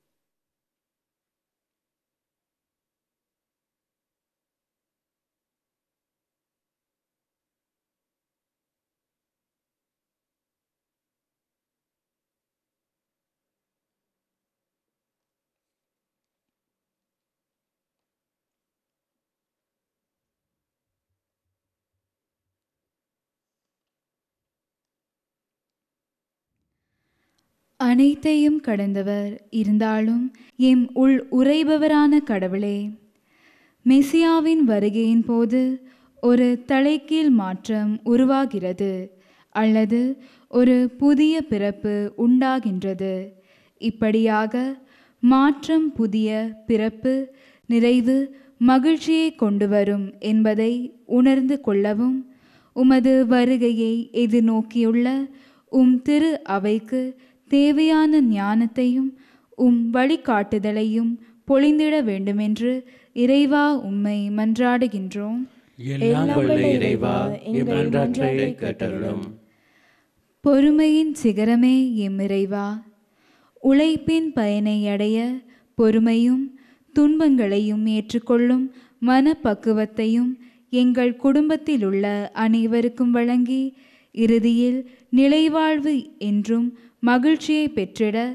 [SPEAKER 1] அனைத்தையும் கடந்தவர் இருந்தாலும் எம் உள் உறைபவரான கடவுளே மெசியாவின் வருகையின் போது ஒரு தலைகீழ் மாற்றம் உருவாகிறது அல்லது ஒரு புதிய பிறப்பு உண்டாகின்றது இப்படியாக மாற்றம் புதிய பிறப்பு நிறைவு மகிழ்ச்சியை கொண்டு வரும் என்பதை உணர்ந்து கொள்ளவும் உமது வருகையை எதிர்நோக்கியுள்ள உம் திரு அவைக்கு தேவையான ஞானத்தையும் உம் வழிகாட்டுதலையும் பொழிந்திட வேண்டுமென்று இறைவா உம்மை மன்றாடுகின்றோம்
[SPEAKER 3] எல்லாம் வல்ல இறைவா எம் நன்றாற்றை கேட்டருளும்
[SPEAKER 1] பொறுமையின் சிகரமே எம் இறைவா உழைப்பின் பயனை அடைய பொறுமையும் துன்பங்களையும் ஏற்றுக்கொள்ளும் மனப்பக்குவத்தையும் எங்கள் குடும்பத்தில் உள்ள அனைவருக்கும் வழங்கி இறுதியில் நிலைவாழ்வு என்றும் மகிழ்ச்சியை பெற்றிட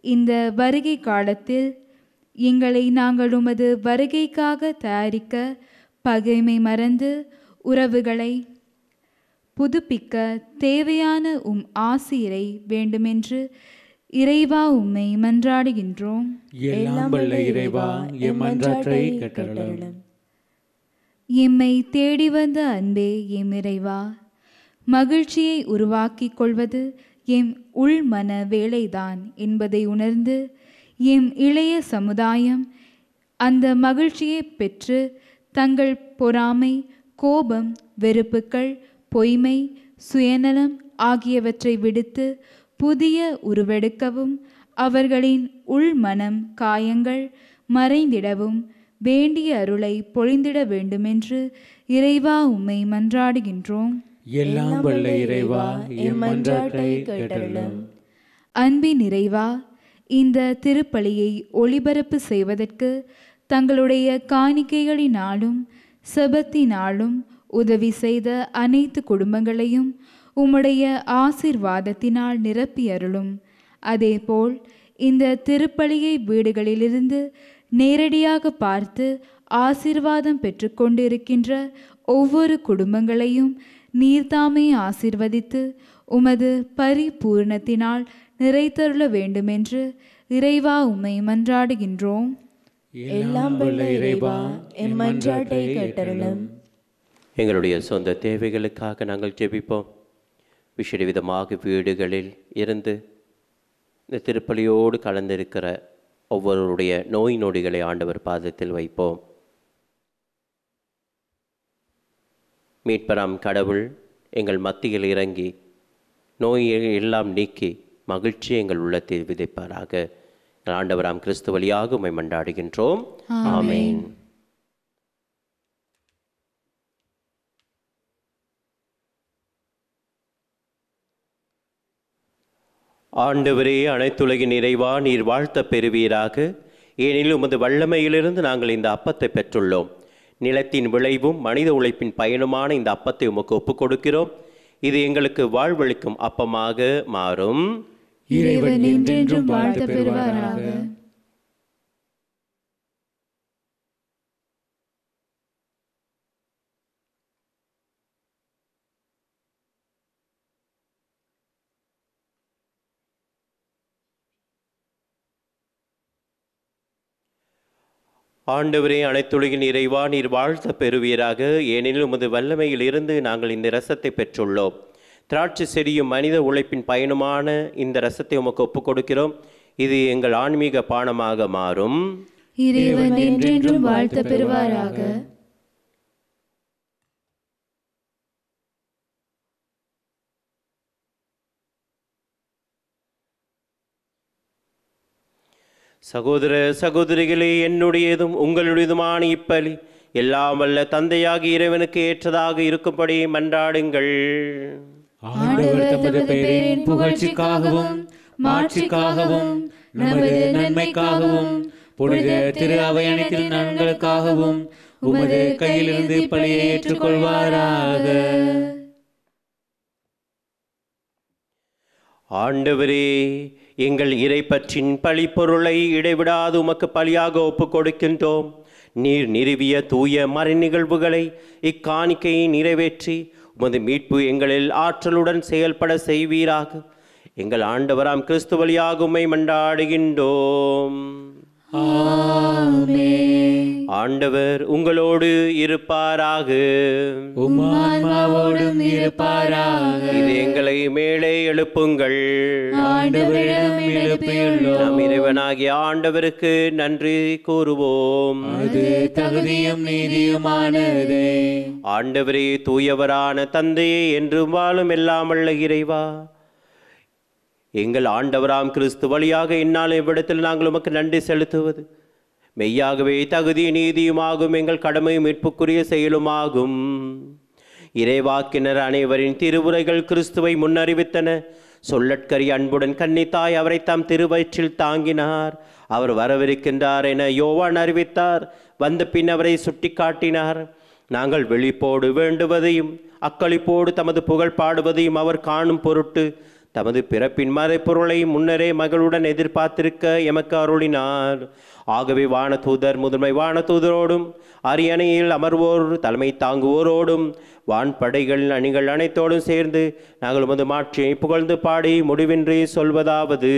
[SPEAKER 1] இந்த வருகை காலத்தில் எங்களை நாங்கள் உமது வருகைக்காக தயாரிக்க பகைமை மறந்து உறவுகளை புதுப்பிக்க தேவையான உம் ஆசிரை வேண்டுமென்று இறைவா உம்மை மன்றாடுகின்றோம்
[SPEAKER 2] எல்லாம் வல்ல இறைவா எம் மன்றாற்றை கேட்டருளும்
[SPEAKER 1] எம்மை தேடி வந்த அன்பே எம் இறைவா மகிழ்ச்சியை உருவாக்கிக் கொள்வது எம் உள்மன வேலைதான் என்பதை உணர்ந்து எம் இளைய சமுதாயம் அந்த மகிழ்ச்சியை பெற்று தங்கள் பொறாமை கோபம் வெறுப்புக்கள் பொய்மை சுயநலம் ஆகியவற்றை விடுத்து புதிய உருவெடுக்கவும் அவர்களின் உள்மனம் காயங்கள் மறைந்திடவும் வேண்டிய அருளை பொழிந்திட வேண்டுமென்று இறைவா உம்மை மன்றாடுகின்றோம்
[SPEAKER 2] எல்லாம் வல்ல இறைவா எம் மன்றாற்றை கேட்டருளும்
[SPEAKER 1] அன்பின் நிறைவா இந்த திருப்பலியை ஒளிபரப்பு செய்வதற்கு தங்களுடைய காணிக்கைகளினாலும் செபத்தினாலும் உதவி செய்த அனைத்து குடும்பங்களையும் உம்முடைய ஆசிர்வாதத்தினால் நிரப்பி அருளும் அதேபோல் இந்த திருப்பலியை வீடுகளிலிருந்து நேரடியாக பார்த்து ஆசிர்வாதம் பெற்றுக்கொண்டிருக்கின்ற ஒவ்வொரு குடும்பங்களையும் நீர்தாமே ஆசிர்வதித்து உமது பரிபூர்ணத்தினால் நிறைத்தருள வேண்டுமென்று இறைவா உம்மை மன்றாடுகின்றோம்
[SPEAKER 3] எல்லாம் வல்ல இறைவா எம் மன்றாட்டை கேட்டருளும்
[SPEAKER 5] எங்களுடைய சொந்த தேவைகளுக்காக நாங்கள் ஜெபிப்போம் விசேட விதமாக வீடுகளில் இருந்து இந்த திருப்பலியோடு கலந்திருக்கிற ஒவ்வொருவருடைய நோய் நொடிகளை ஆண்டவர் பாதத்தில் வைப்போம் மீட்பராம் கடவுள் எங்கள் மத்தியில் இறங்கி நோயை எல்லாம் நீக்கி மகிழ்ச்சி எங்கள் உள்ளத்தில் விதைப்பாராக எங்கள் ஆண்டவராம் கிறிஸ்து வழியாக உம்மை மன்றாடுகின்றோம் ஆமென் ஆண்டவரே அனைத்துலகின் நிறைவா நீர் வாழ்த்த பெறுவீராக ஏனெனில் உமது வல்லமையிலிருந்து நாங்கள் இந்த அப்பத்தை பெற்றுள்ளோம் நிலத்தின் விளைவும் மனித உழைப்பின் பயனுமான இந்த அப்பத்தை உமக்கு ஒப்புக் கொடுக்கிறோம் இது எங்களுக்கு வாழ்வளிக்கும் அப்பமாக மாறும்
[SPEAKER 1] இறைவன் என்றென்றும் வாழ்த்த பெறுவாராக
[SPEAKER 5] ஆண்டவரே அனைத்துலகின் இறைவா நீர் வாழ்த்த பெறுவீராக ஏனெனில் உமது வல்லமையில் இருந்து நாங்கள் இந்த ரசத்தை பெற்றுள்ளோம் திராட்சை செடியும் மனித உழைப்பின் பயனுமான இந்த ரசத்தை உமக்கு ஒப்புக் கொடுக்கிறோம் இது எங்கள் ஆன்மீக பானமாக மாறும்
[SPEAKER 1] இறைவன் என்றென்றும் வாழ்த்த பெறுவாராக
[SPEAKER 5] சகோதர சகோதரிகளே என்னுடையதும் உங்களுடையதுமான இப்பலி எல்லாம் வல்ல தந்தையாகி இறைவனுக்கு ஏற்றதாக இருக்கும்படி மன்றாடுங்கள்
[SPEAKER 2] ஆண்டவர் தமது பெயரின் புகழ்ச்சிக்காகவும் மாட்சிக்காகவும் நமது நன்மைக்காகவும் புனித திரு அவை அனைத்தில் நன்களுக்காகவும் உமது கையிலிருந்து பழியை ஏற்றுக்கொள்வாராக
[SPEAKER 5] ஆண்டவரே எங்கள் இறைப்பற்றின் பழிப்பொருளை இடைவிடாது உமக்கு பலியாக ஒப்புக் கொடுக்கின்றோம் நீர் நிறுவிய தூய மறை நிகழ்வுகளை இக்காணிக்கையை நிறைவேற்றி உமது மீட்பு எங்களில் ஆற்றலுடன் செயல்பட செய்வீராக எங்கள் ஆண்டவராம் கிறிஸ்து வழியாக உம்மை மண்டாடுகின்றோம் ஆண்டவர் உங்களோடு இருப்பாராக
[SPEAKER 2] உம்மான்மாவோடும் இருப்பாராக
[SPEAKER 5] இது எங்களை மேலே எழுப்புங்கள்
[SPEAKER 2] ஆண்டவரிடம் எழுப்பியுள்ளோம்
[SPEAKER 5] நம் இறைவனாகிய ஆண்டவருக்கு நன்றி கூறுவோம்
[SPEAKER 2] அது தகுதியும் நீதியுமானதே
[SPEAKER 5] ஆண்டவரே தூயவரான தந்தையே என்று வாழும் எல்லாமல்ல இறைவா எங்கள் ஆண்டவராம் கிறிஸ்து வழியாக இந்நாள் இவ்விடத்தில் நாங்கள் உமக்கு நன்றி செலுத்துவது மெய்யாகவே தகுதி நீதியுமாகும் எங்கள் கடமை மீட்புக்குரிய செயலுமாகும் இறைவாக்கினர் அனைவரின் திருவுரைகள் கிறிஸ்துவை முன்னறிவித்தன சொல்லட்கரி அன்புடன் கன்னித்தாய் அவரை தாம் திருவயிற்றில் தாங்கினார் அவர் வரவிருக்கின்றார் என யோவான் அறிவித்தார் வந்த பின் அவரை சுட்டிக்காட்டினார் நாங்கள் வெளிப்போடு வேண்டுவதையும் அக்களிப்போடு தமது புகழ் பாடுவதையும் அவர் காணும் பொருட்டு தமது பிறப்பின் மறைப்பொருளை முன்னரே மகளுடன் எதிர்பார்த்திருக்க எமக்கு அருளினார் ஆகவே வானதூதர் முதன்மை வானதூதரோடும் அரியணையில் அமர்வோர் தலைமை தாங்குவோரோடும் வான்படைகள் அணிகள் அனைத்தோடும் சேர்ந்து நாங்கள் உமது மாட்சியை புகழ்ந்து பாடி முடிவின்றி சொல்வதாவது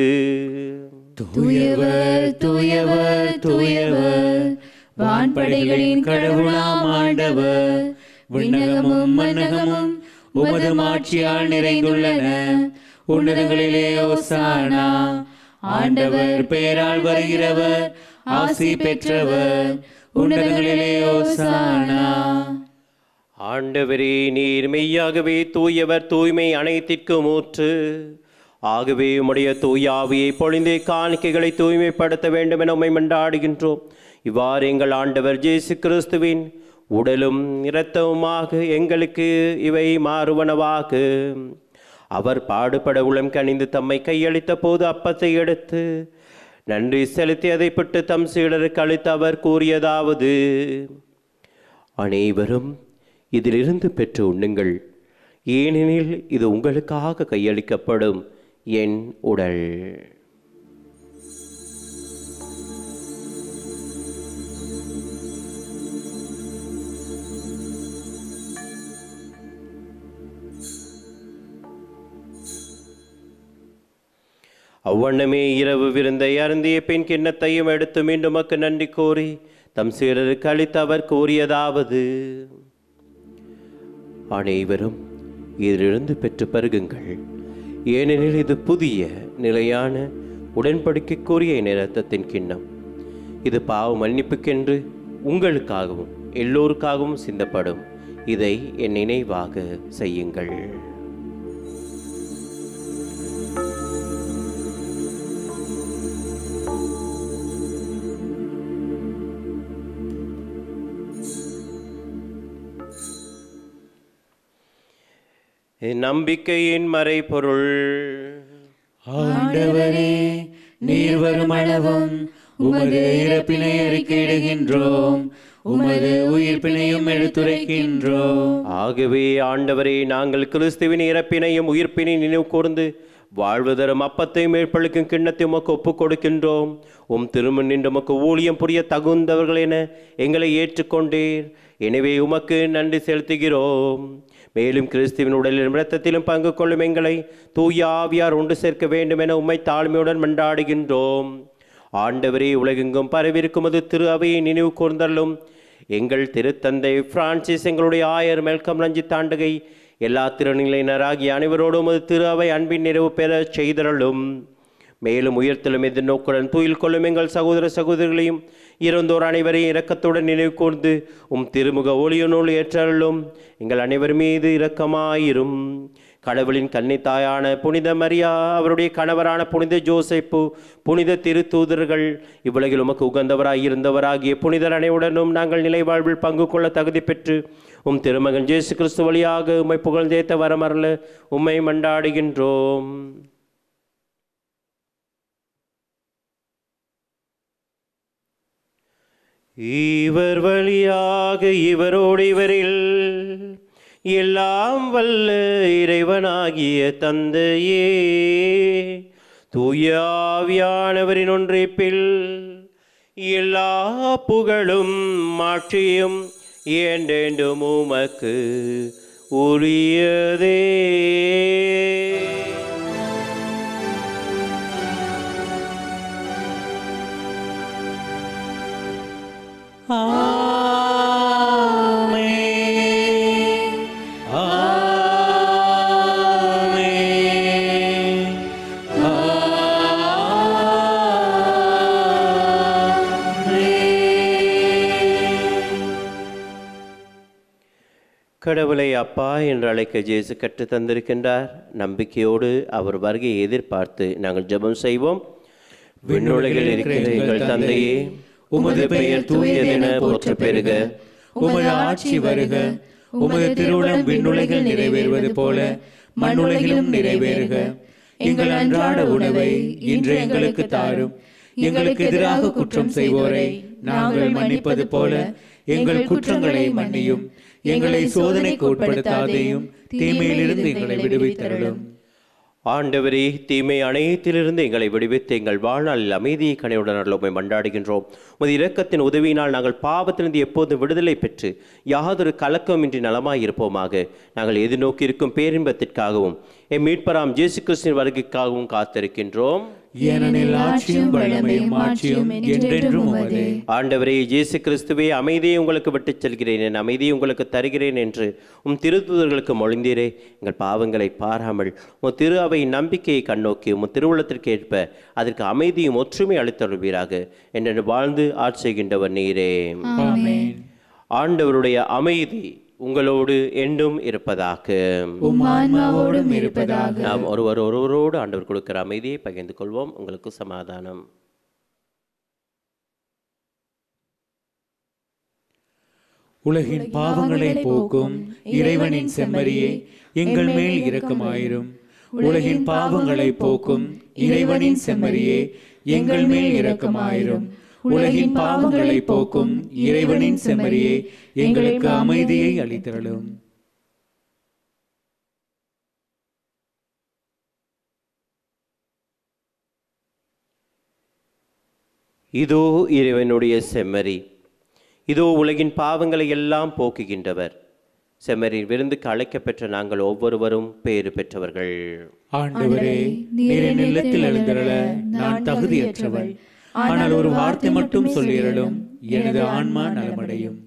[SPEAKER 1] தூயவர் தூயவர் தூயவர் வான்படைகளின் கடவுளாம் ஆண்டவர் விண்ணகமும் மன்னகமும் உமது மாட்சியால் நிறைந்துள்ளன உன்னதங்களிலே ஓசானா ஆண்டவர் பெயரால் வருகிறவர் ஆசி பெற்றவர் உன்னதங்களிலே ஓசானா
[SPEAKER 5] ஆண்டவரே நீர் மெய்யாகவே தூயவர் தூய்மை அனைத்திற்கும் ஊற்று ஆகவே உம்முடைய தூயாவியை பொழிந்தே காணிக்கைகளை தூய்மைப்படுத்த வேண்டும் என உம்மை மன்றாடுகின்றோம் இவ்வாறு எங்கள் ஆண்டவர் ஜேசு கிறிஸ்துவின் உடலும் இரத்தவுமாக எங்களுக்கு இவை மாறுவனவாக அவர் பாடுபட உளம் கனிந்து தம்மை கையளித்த போது அப்பத்தை எடுத்து நன்றி செலுத்தி அதை பிட்டு தம் சீடருக்கு அளித்து அவர் கூறியதாவது அனைவரும் இதிலிருந்து பெற்று உண்ணுங்கள் ஏனெனில் இது உங்களுக்காக கையளிக்கப்படும் என் உடல் அவ்வண்ணமே இரவு விருந்தை அருந்திய பின் கிண்ணத்தையும் எடுத்து மீண்டும் மக்கு நன்றி கூறி தம் சீடருக்கு அளித்து அவர் கூறியதாவது அனைவரும் இதிலிருந்து பெற்று பருகுங்கள் ஏனெனில் இது புதிய நிலையான உடன்படிக்கைக்குரிய நிறத்தத்தின் கிண்ணம் இது பாவ மன்னிப்புக்கென்று உங்களுக்காகவும் எல்லோருக்காகவும் சிந்தப்படும் இதை என் நினைவாக செய்யுங்கள் என் நம்பிக்கையின் மறைபொருள்
[SPEAKER 2] ஆண்டவரே நீர் வரும் அளவும் உமது இறப்பினை அறிக்கையிடுகின்றோம் உமது உயிர்ப்பினையும் எடுத்துரைக்கின்றோம்
[SPEAKER 5] ஆகவே ஆண்டவரே நாங்கள் கிறிஸ்துவின் இறப்பினையும் உயிர்ப்பினையும் நினைவு கூர்ந்து வாழ்வு தரும் அப்பத்தையும் மேற்பழுக்கும் கிண்ணத்தை உமக்கு ஒப்புக் கொடுக்கின்றோம் உம் திருமண் நின்று உமக்கு ஊழியம் புரிய தகுந்தவர்கள் என எங்களை ஏற்றுக்கொண்டீர் எனவே உமக்கு நன்றி செலுத்துகிறோம் மேலும் கிறிஸ்துவின் உடலிலும் இரத்தத்திலும் பங்கு கொள்ளும் எங்களை தூய ஆவியார் ஒன்று சேர்க்க வேண்டும் என உம்மை தாழ்மையுடன் மன்றாடுகின்றோம் ஆண்டவரே உலகெங்கும் பரவிருக்கும் அது திரு அவையை நினைவு கூர்ந்தள்ளும் எங்கள் திருத்தந்தை பிரான்சிஸ் எங்களுடைய ஆயர் மெல்கம் ரஞ்சித் தாண்டகை எல்லா திருநிலையினராகிய அனைவரோடும் அது திரு அவை அன்பின் நிறைவு பெற செய்தருளும் மேலும் உயர்த்தலும் எதிர்நோக்குடன் துயில் கொள்ளும் எங்கள் சகோதர சகோதரிகளையும் இறந்தோர் அனைவரையும் இரக்கத்துடன் நினைவு கூர்ந்து உம் திருமுக ஒளியநூல் ஏற்றருளும் எங்கள் அனைவர் மீது இரக்கமாயிரும் கடவுளின் கன்னித்தாயான புனித மரியா அவருடைய கணவரான புனித ஜோசேப்பு புனித திருத்தூதர்கள் இவ்வுலகில் உமக்கு உகந்தவராய் இருந்தவராகிய புனிதர் அனைவுடனும் நாங்கள் நிலை வாழ்வில் பங்கு கொள்ள தகுதி பெற்று உம் திருமகன் ஜேசு கிறிஸ்து வழியாக உம்மை புகழ்ந்தேத்த வரமரல உம்மை மண்டாடுகின்றோம் இவர் வழியாக இவரோடு இவரில் எல்லாம் வல்ல இறைவனாகிய தந்தையே தூயாவியானவரின் ஒன்றிப்பில் எல்லா புகழும் மாட்சியும் என்றென்றும் உமக்கு உரியதே கடவுளை அப்பா என்று அழைக்க ஜேசு கற்றுத் தந்திருக்கின்றார் நம்பிக்கையோடு அவர் வருகையை எதிர்பார்த்து நாங்கள் ஜெபம் செய்வோம் விண்ணுலகில் இருக்கிற எங்கள் தந்தையே உமது பெயர் தூயதென போற்ற பெறுக
[SPEAKER 2] உமது ஆட்சி வருக உமது திருவுளம் விண்ணுலகில் நிறைவேறுவது போல மண்ணுலகிலும் நிறைவேறுக எங்கள் அன்றாட உணவை இன்று எங்களுக்கு தாரும் எங்களுக்கு எதிராக குற்றம் செய்வோரை நாங்கள் மன்னிப்பது போல எங்கள் குற்றங்களை மன்னியும் எங்களை சோதனைக்கு உட்படுத்தாதேயும் தீமையிலிருந்து எங்களை விடுவித்தருளும்
[SPEAKER 5] ஆண்டவரே தீமை அனைத்திலிருந்து எங்களை விடுவித்து எங்கள் வாழ்நாளில் அமைதியை கனையுடன் அருளுமை மண்டாடுகின்றோம் உமது இரக்கத்தின் உதவியினால் நாங்கள் பாவத்திலிருந்து எப்போதும் விடுதலை பெற்று யாதொரு கலக்கமின்றி நலமாய் இருப்போமாக நாங்கள் எதிர்நோக்கி இருக்கும் பேரின்பத்திற்காகவும் எம் மீட்பராம் ஜேசு கிறிஸ்தின் வருகைக்காகவும் காத்திருக்கின்றோம்
[SPEAKER 2] ஏனெனில் ஆட்சியும் வல்லமையும் ஆட்சியும் என்றென்றும் உமதே
[SPEAKER 5] ஆண்டவரே இயேசு கிறிஸ்துவே அமைதியை உங்களுக்கு விட்டுச் செல்கிறேன் என் அமைதியை உங்களுக்கு தருகிறேன் என்று உம் திருத்துதர்களுக்கு மொழிந்தீரே எங்கள் பாவங்களை பாராமல் உம் திரு அவையின் நம்பிக்கையை கண்ணோக்கி உம் திருவுள்ளத்திற்கு ஏற்ப அதற்கு அமைதியும் ஒற்றுமை அளித்தருள்வீராக என்று வாழ்ந்து ஆட்சி செய்கின்றவர் நீரே
[SPEAKER 2] ஆமென்
[SPEAKER 5] ஆண்டவருடைய அமைதி உங்களோடு என்றும் இருப்பதாக
[SPEAKER 2] உம் ஆன்மாவோடும் இருப்பதாக
[SPEAKER 5] நாம் ஒருவர் ஒருவரோடு ஆண்டவர் கொடுக்கிற அமைதியை பகிர்ந்து கொள்வோம் உங்களுக்கு சமாதானம்
[SPEAKER 2] உலகின் பாவங்களை போக்கும் இறைவனின் செம்மறியே எங்கள் மேல் இரக்கமாயிரும் உலகின் பாவங்களை போக்கும் இறைவனின் செம்மறியே எங்கள் மேல் இரக்கமாயிரும் உலகின் பாவங்களை போக்கும் இறைவனின் செம்மறியே எங்களுக்கு அமைதியை அளித்தருளும்
[SPEAKER 5] இதோ இறைவனுடைய செம்மறி இதோ உலகின் பாவங்களை எல்லாம் போக்குகின்றவர் செம்மறியின் விருந்துக்கு அழைக்கப்பெற்ற நாங்கள் ஒவ்வொருவரும் பேறு பெற்றவர்கள்
[SPEAKER 2] ஆண்டவரே நீர் என் இல்லத்தில் எழுந்தருள நான் தகுதியற்றவள் ஆனால் ஒரு வார்த்தை மட்டும் சொல்லிரலும் எனது ஆன்மா நலமடையும்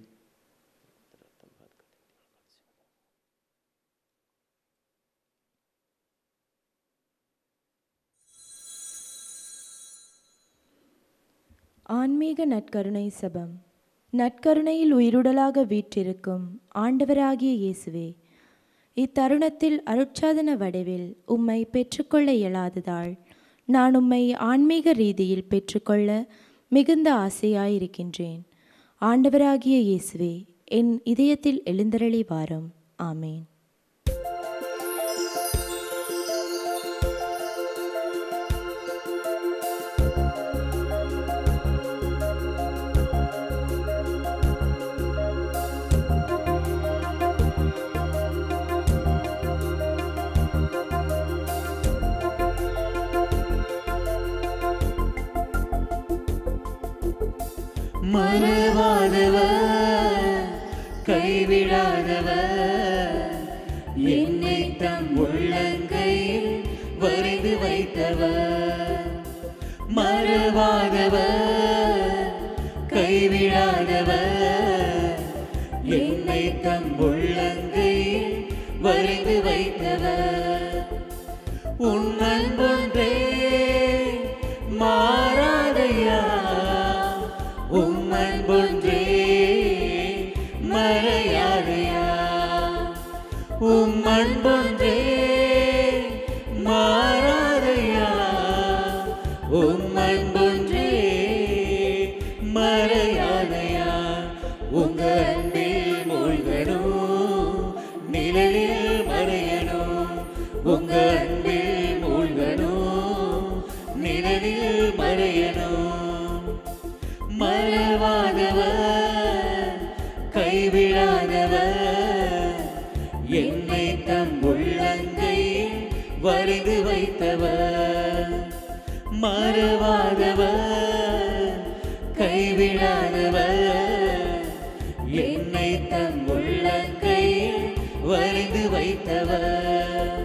[SPEAKER 4] ஆன்மீக நற்கருணை சபம் நற்கருணையில் உயிருடலாக வீற்றிருக்கும் ஆண்டவராகிய இயேசுவே இத்தருணத்தில் அருட்சாதன வடிவில் உம்மை பெற்றுக்கொள்ள இயலாததால் நான் உம்மை ஆன்மீக ரீதியில் பெற்றுக்கொள்ள மிகுந்த ஆசையாயிருக்கின்றேன் ஆண்டவராகிய இயேசுவே என் இதயத்தில் எழுந்தருளி வாரும் ஆமேன்
[SPEAKER 2] மறவாதவர் கைவிடாதவர் என்னை தம் உள்ளங்கையில் வரைந்து வைத்தவர் மறவாதவர் கைவிடாதவர் என்னை தம் உள்ளங்கையில் வரைந்து வைத்தவர் உன் அன்பொன்றே மாறாதையா உம் அன்பொன்றே மறையாதையா உம் அன்பொன்றே மாறாதையா உம் அன்பொன்றே மறையாதையா உங்க அன்பில் மூழ்கணும் நிழலில் மறையணும் உங்க அன்பில் மூழ்கணும் நிழலில் மறையணும் மறவாதவர் கைவிடாதவர் என்னை தம் உள்ளங்கையில் வரைந்து வைத்தவர் மறவாதவர் கைவிடாதவர் என்னை தம் உள்ளங்கையில் வரைந்து வைத்தவர்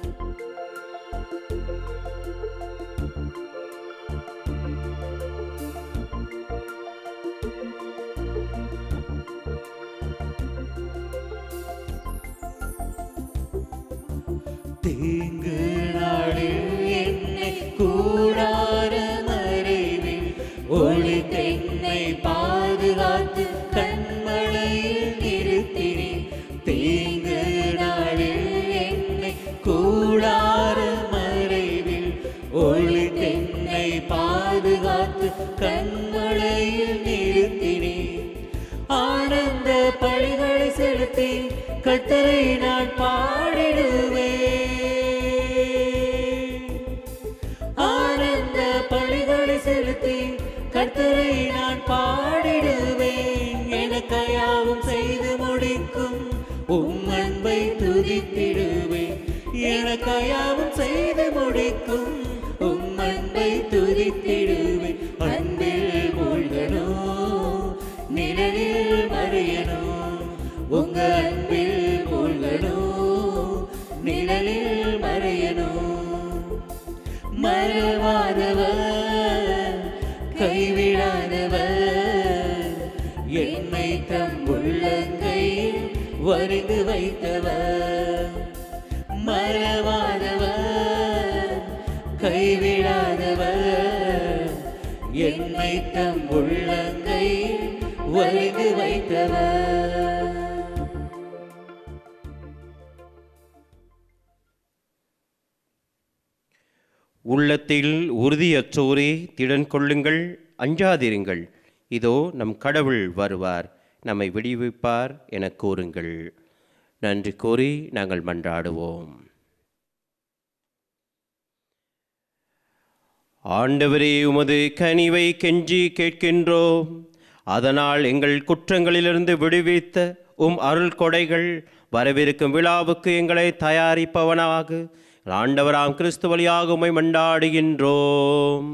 [SPEAKER 2] தீங்கு நாளில் என்னை கூடார மறைவில் ஒளி தென்னை பாதுகாத்து கண்மலையில் நிறுத்தினே தீங்கு நாளில் என்னை கூடார மறைவில் ஒளி தென்னை பாதுகாத்து கண்மலையில் நிறுத்தினே ஆனந்த பழிகளை செலுத்தி கத்தரை நான் பாடிடுவேன் ஆனந்த பழிகளை செலுத்தி கர்த்தரை நான் பாடிடுவேன் எனக்கையாவும் செய்து முடிக்கும் உம் அன்பை துதித்திடுவேன் எனக்காயாவும் செய்து முடிக்கும் உம் அன்பை துதித்திடுவேன் அன்பில் மூழ்கணும் நிழலில் மறையணும் உங்க அன்பில் மூழ்கணும் நிழலில் மறையணும் மறவாதவர் கைவிடாதவர் என்னை தம் உள்ளங்கையில் வரைந்து வைத்தவர் மறவாதவர் கைவிடாதவர் என்னை தம் உள்ளங்கையில் வரைந்து வைத்தவர்
[SPEAKER 5] உள்ளத்தில் உறுதியற்றோரே திடன் கொள்ளுங்கள் அஞ்சாதிருங்கள் இதோ நம் கடவுள் வருவார் நம்மை விடுவிப்பார் எனக் கூறுங்கள் நன்றி கூறி நாங்கள் மன்றாடுவோம் ஆண்டவரே உமது கனிவை கெஞ்சி கேட்கின்றோம் அதனால் எங்கள் குற்றங்களிலிருந்து விடுவித்த உம் அருள் கொடைகள் வரவிருக்கும் விழாவுக்கு எங்களை தயாரிப்பவனாக ஆண்டவராம் கிறிஸ்து வழியாக உம்மை மண்டாடுகின்றோம்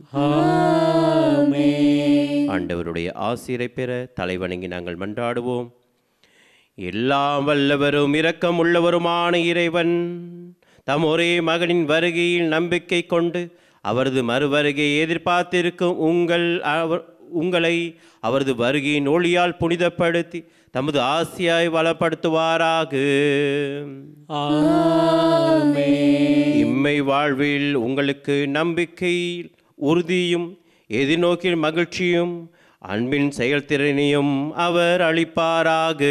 [SPEAKER 5] ஆண்டவருடைய ஆசிரை பெற தலைவணங்கி நாங்கள் மன்றாடுவோம் எல்லாம் வல்லவரும் இரக்கம் உள்ளவருமான இறைவன் தம் ஒரே மகனின் வருகையில் நம்பிக்கை கொண்டு அவரது மறுவருகையை எதிர்பார்த்திருக்கும் உங்கள் அவர் உங்களை அவரது வருகையின் ஒளியால் புனிதப்படுத்தி தமது ஆசியாய் வளப்படுத்துவாராக இம்மை வாழ்வில் உங்களுக்கு நம்பிக்கையில் உறுதியும் எதிர்நோக்கில் மகிழ்ச்சியும் அன்பின் செயல்திறனையும் அவர் அளிப்பாராக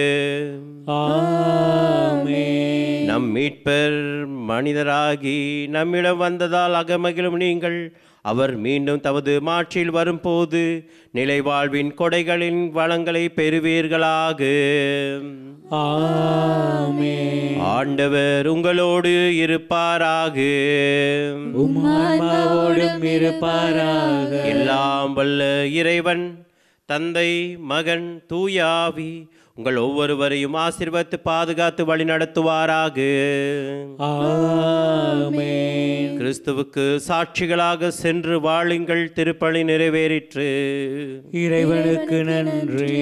[SPEAKER 5] நம் மீட்பர் மனிதராகி நம்மிடம் வந்ததால் அகமகிழும் நீங்கள் அவர் மீண்டும் தமது மாட்சியில் வரும்போது நிலை வாழ்வின் கொடைகளின் வளங்களை பெறுவீர்களாக ஆண்டவர் உங்களோடு இருப்பாராக
[SPEAKER 2] உம்மாவோடும் இருப்பாராக
[SPEAKER 5] எல்லாம் வல்ல இறைவன் தந்தை மகன் தூயாவி உங்கள் ஒவ்வொருவரையும் ஆசீர்வத்து பாதுகாத்து வழி நடத்துவாராக
[SPEAKER 2] ஆமென்
[SPEAKER 5] கிறிஸ்துவுக்கு சாட்சிகளாக சென்று வாழுங்கள் திருப்பலி நிறைவேறிற்று
[SPEAKER 2] இறைவனுக்கு நன்றி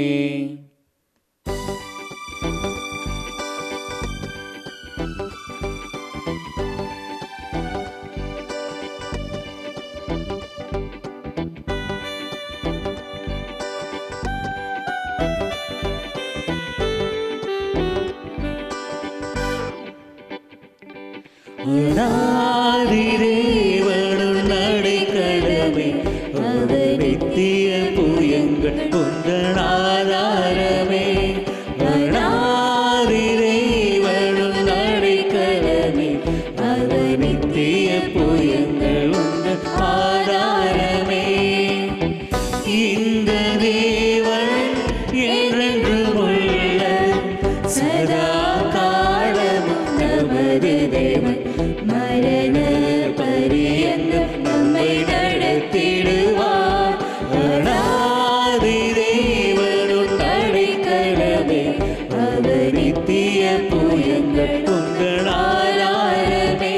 [SPEAKER 2] அநாதிதேவனும் நடைக்கடமே அவர் நித்திய புயங்கள் உந்தன் ஆதாரமே அநாதிதேவனும் நடைக்கடமே அவர் நித்திய புயங்கள் உந்தன் ஆதாரமே இந்த தேவன் என்றென்றும் உள்ள சதா காலமும் நமது தேவன் மரண பரியந்தம் நம்மை நடத்திடுவார் அநாதி தேவனும் அடைக்கலமே அவர் நித்திய புயங்கள் உங்கள் ஆதாரமே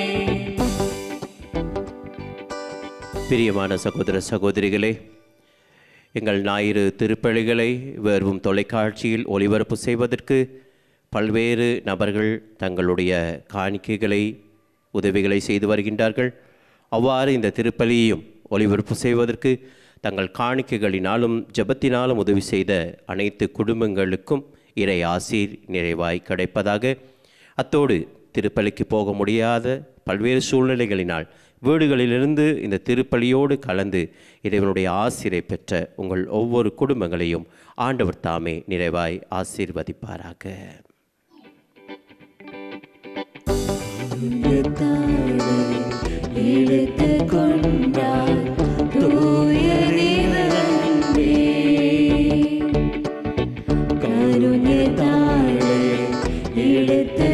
[SPEAKER 5] பிரியமான சகோதர சகோதரிகளே எங்கள் ஞாயிறு திருப்பலிகளை வேறும் தொலைக்காட்சியில் ஒளிபரப்பு செய்வதற்கு பல்வேறு நபர்கள் தங்களுடைய காணிக்கைகளை உதவிகளை செய்து வருகின்றார்கள் அவ்வாறு இந்த திருப்பலியையும் ஒளிபரப்பு செய்வதற்கு தங்கள் காணிக்கைகளினாலும் ஜெபத்தினாலும் உதவி செய்த அனைத்து குடும்பங்களுக்கும் இறை ஆசீர் நிறைவாய் கிடைப்பதாக அத்தோடு திருப்பலிக்கு போக முடியாத பல்வேறு சூழ்நிலைகளினால் வீடுகளிலிருந்து இந்த திருப்பலியோடு கலந்து இறைவனுடைய ஆசிரை பெற்ற உங்கள் ஒவ்வொரு குடும்பங்களையும் ஆண்டவர் தாமே நிறைவாய் ஆசீர்வதிப்பாராக
[SPEAKER 2] இழுத்து கொண்டார் தூய தேவனே கருணை தாழே இழுத்து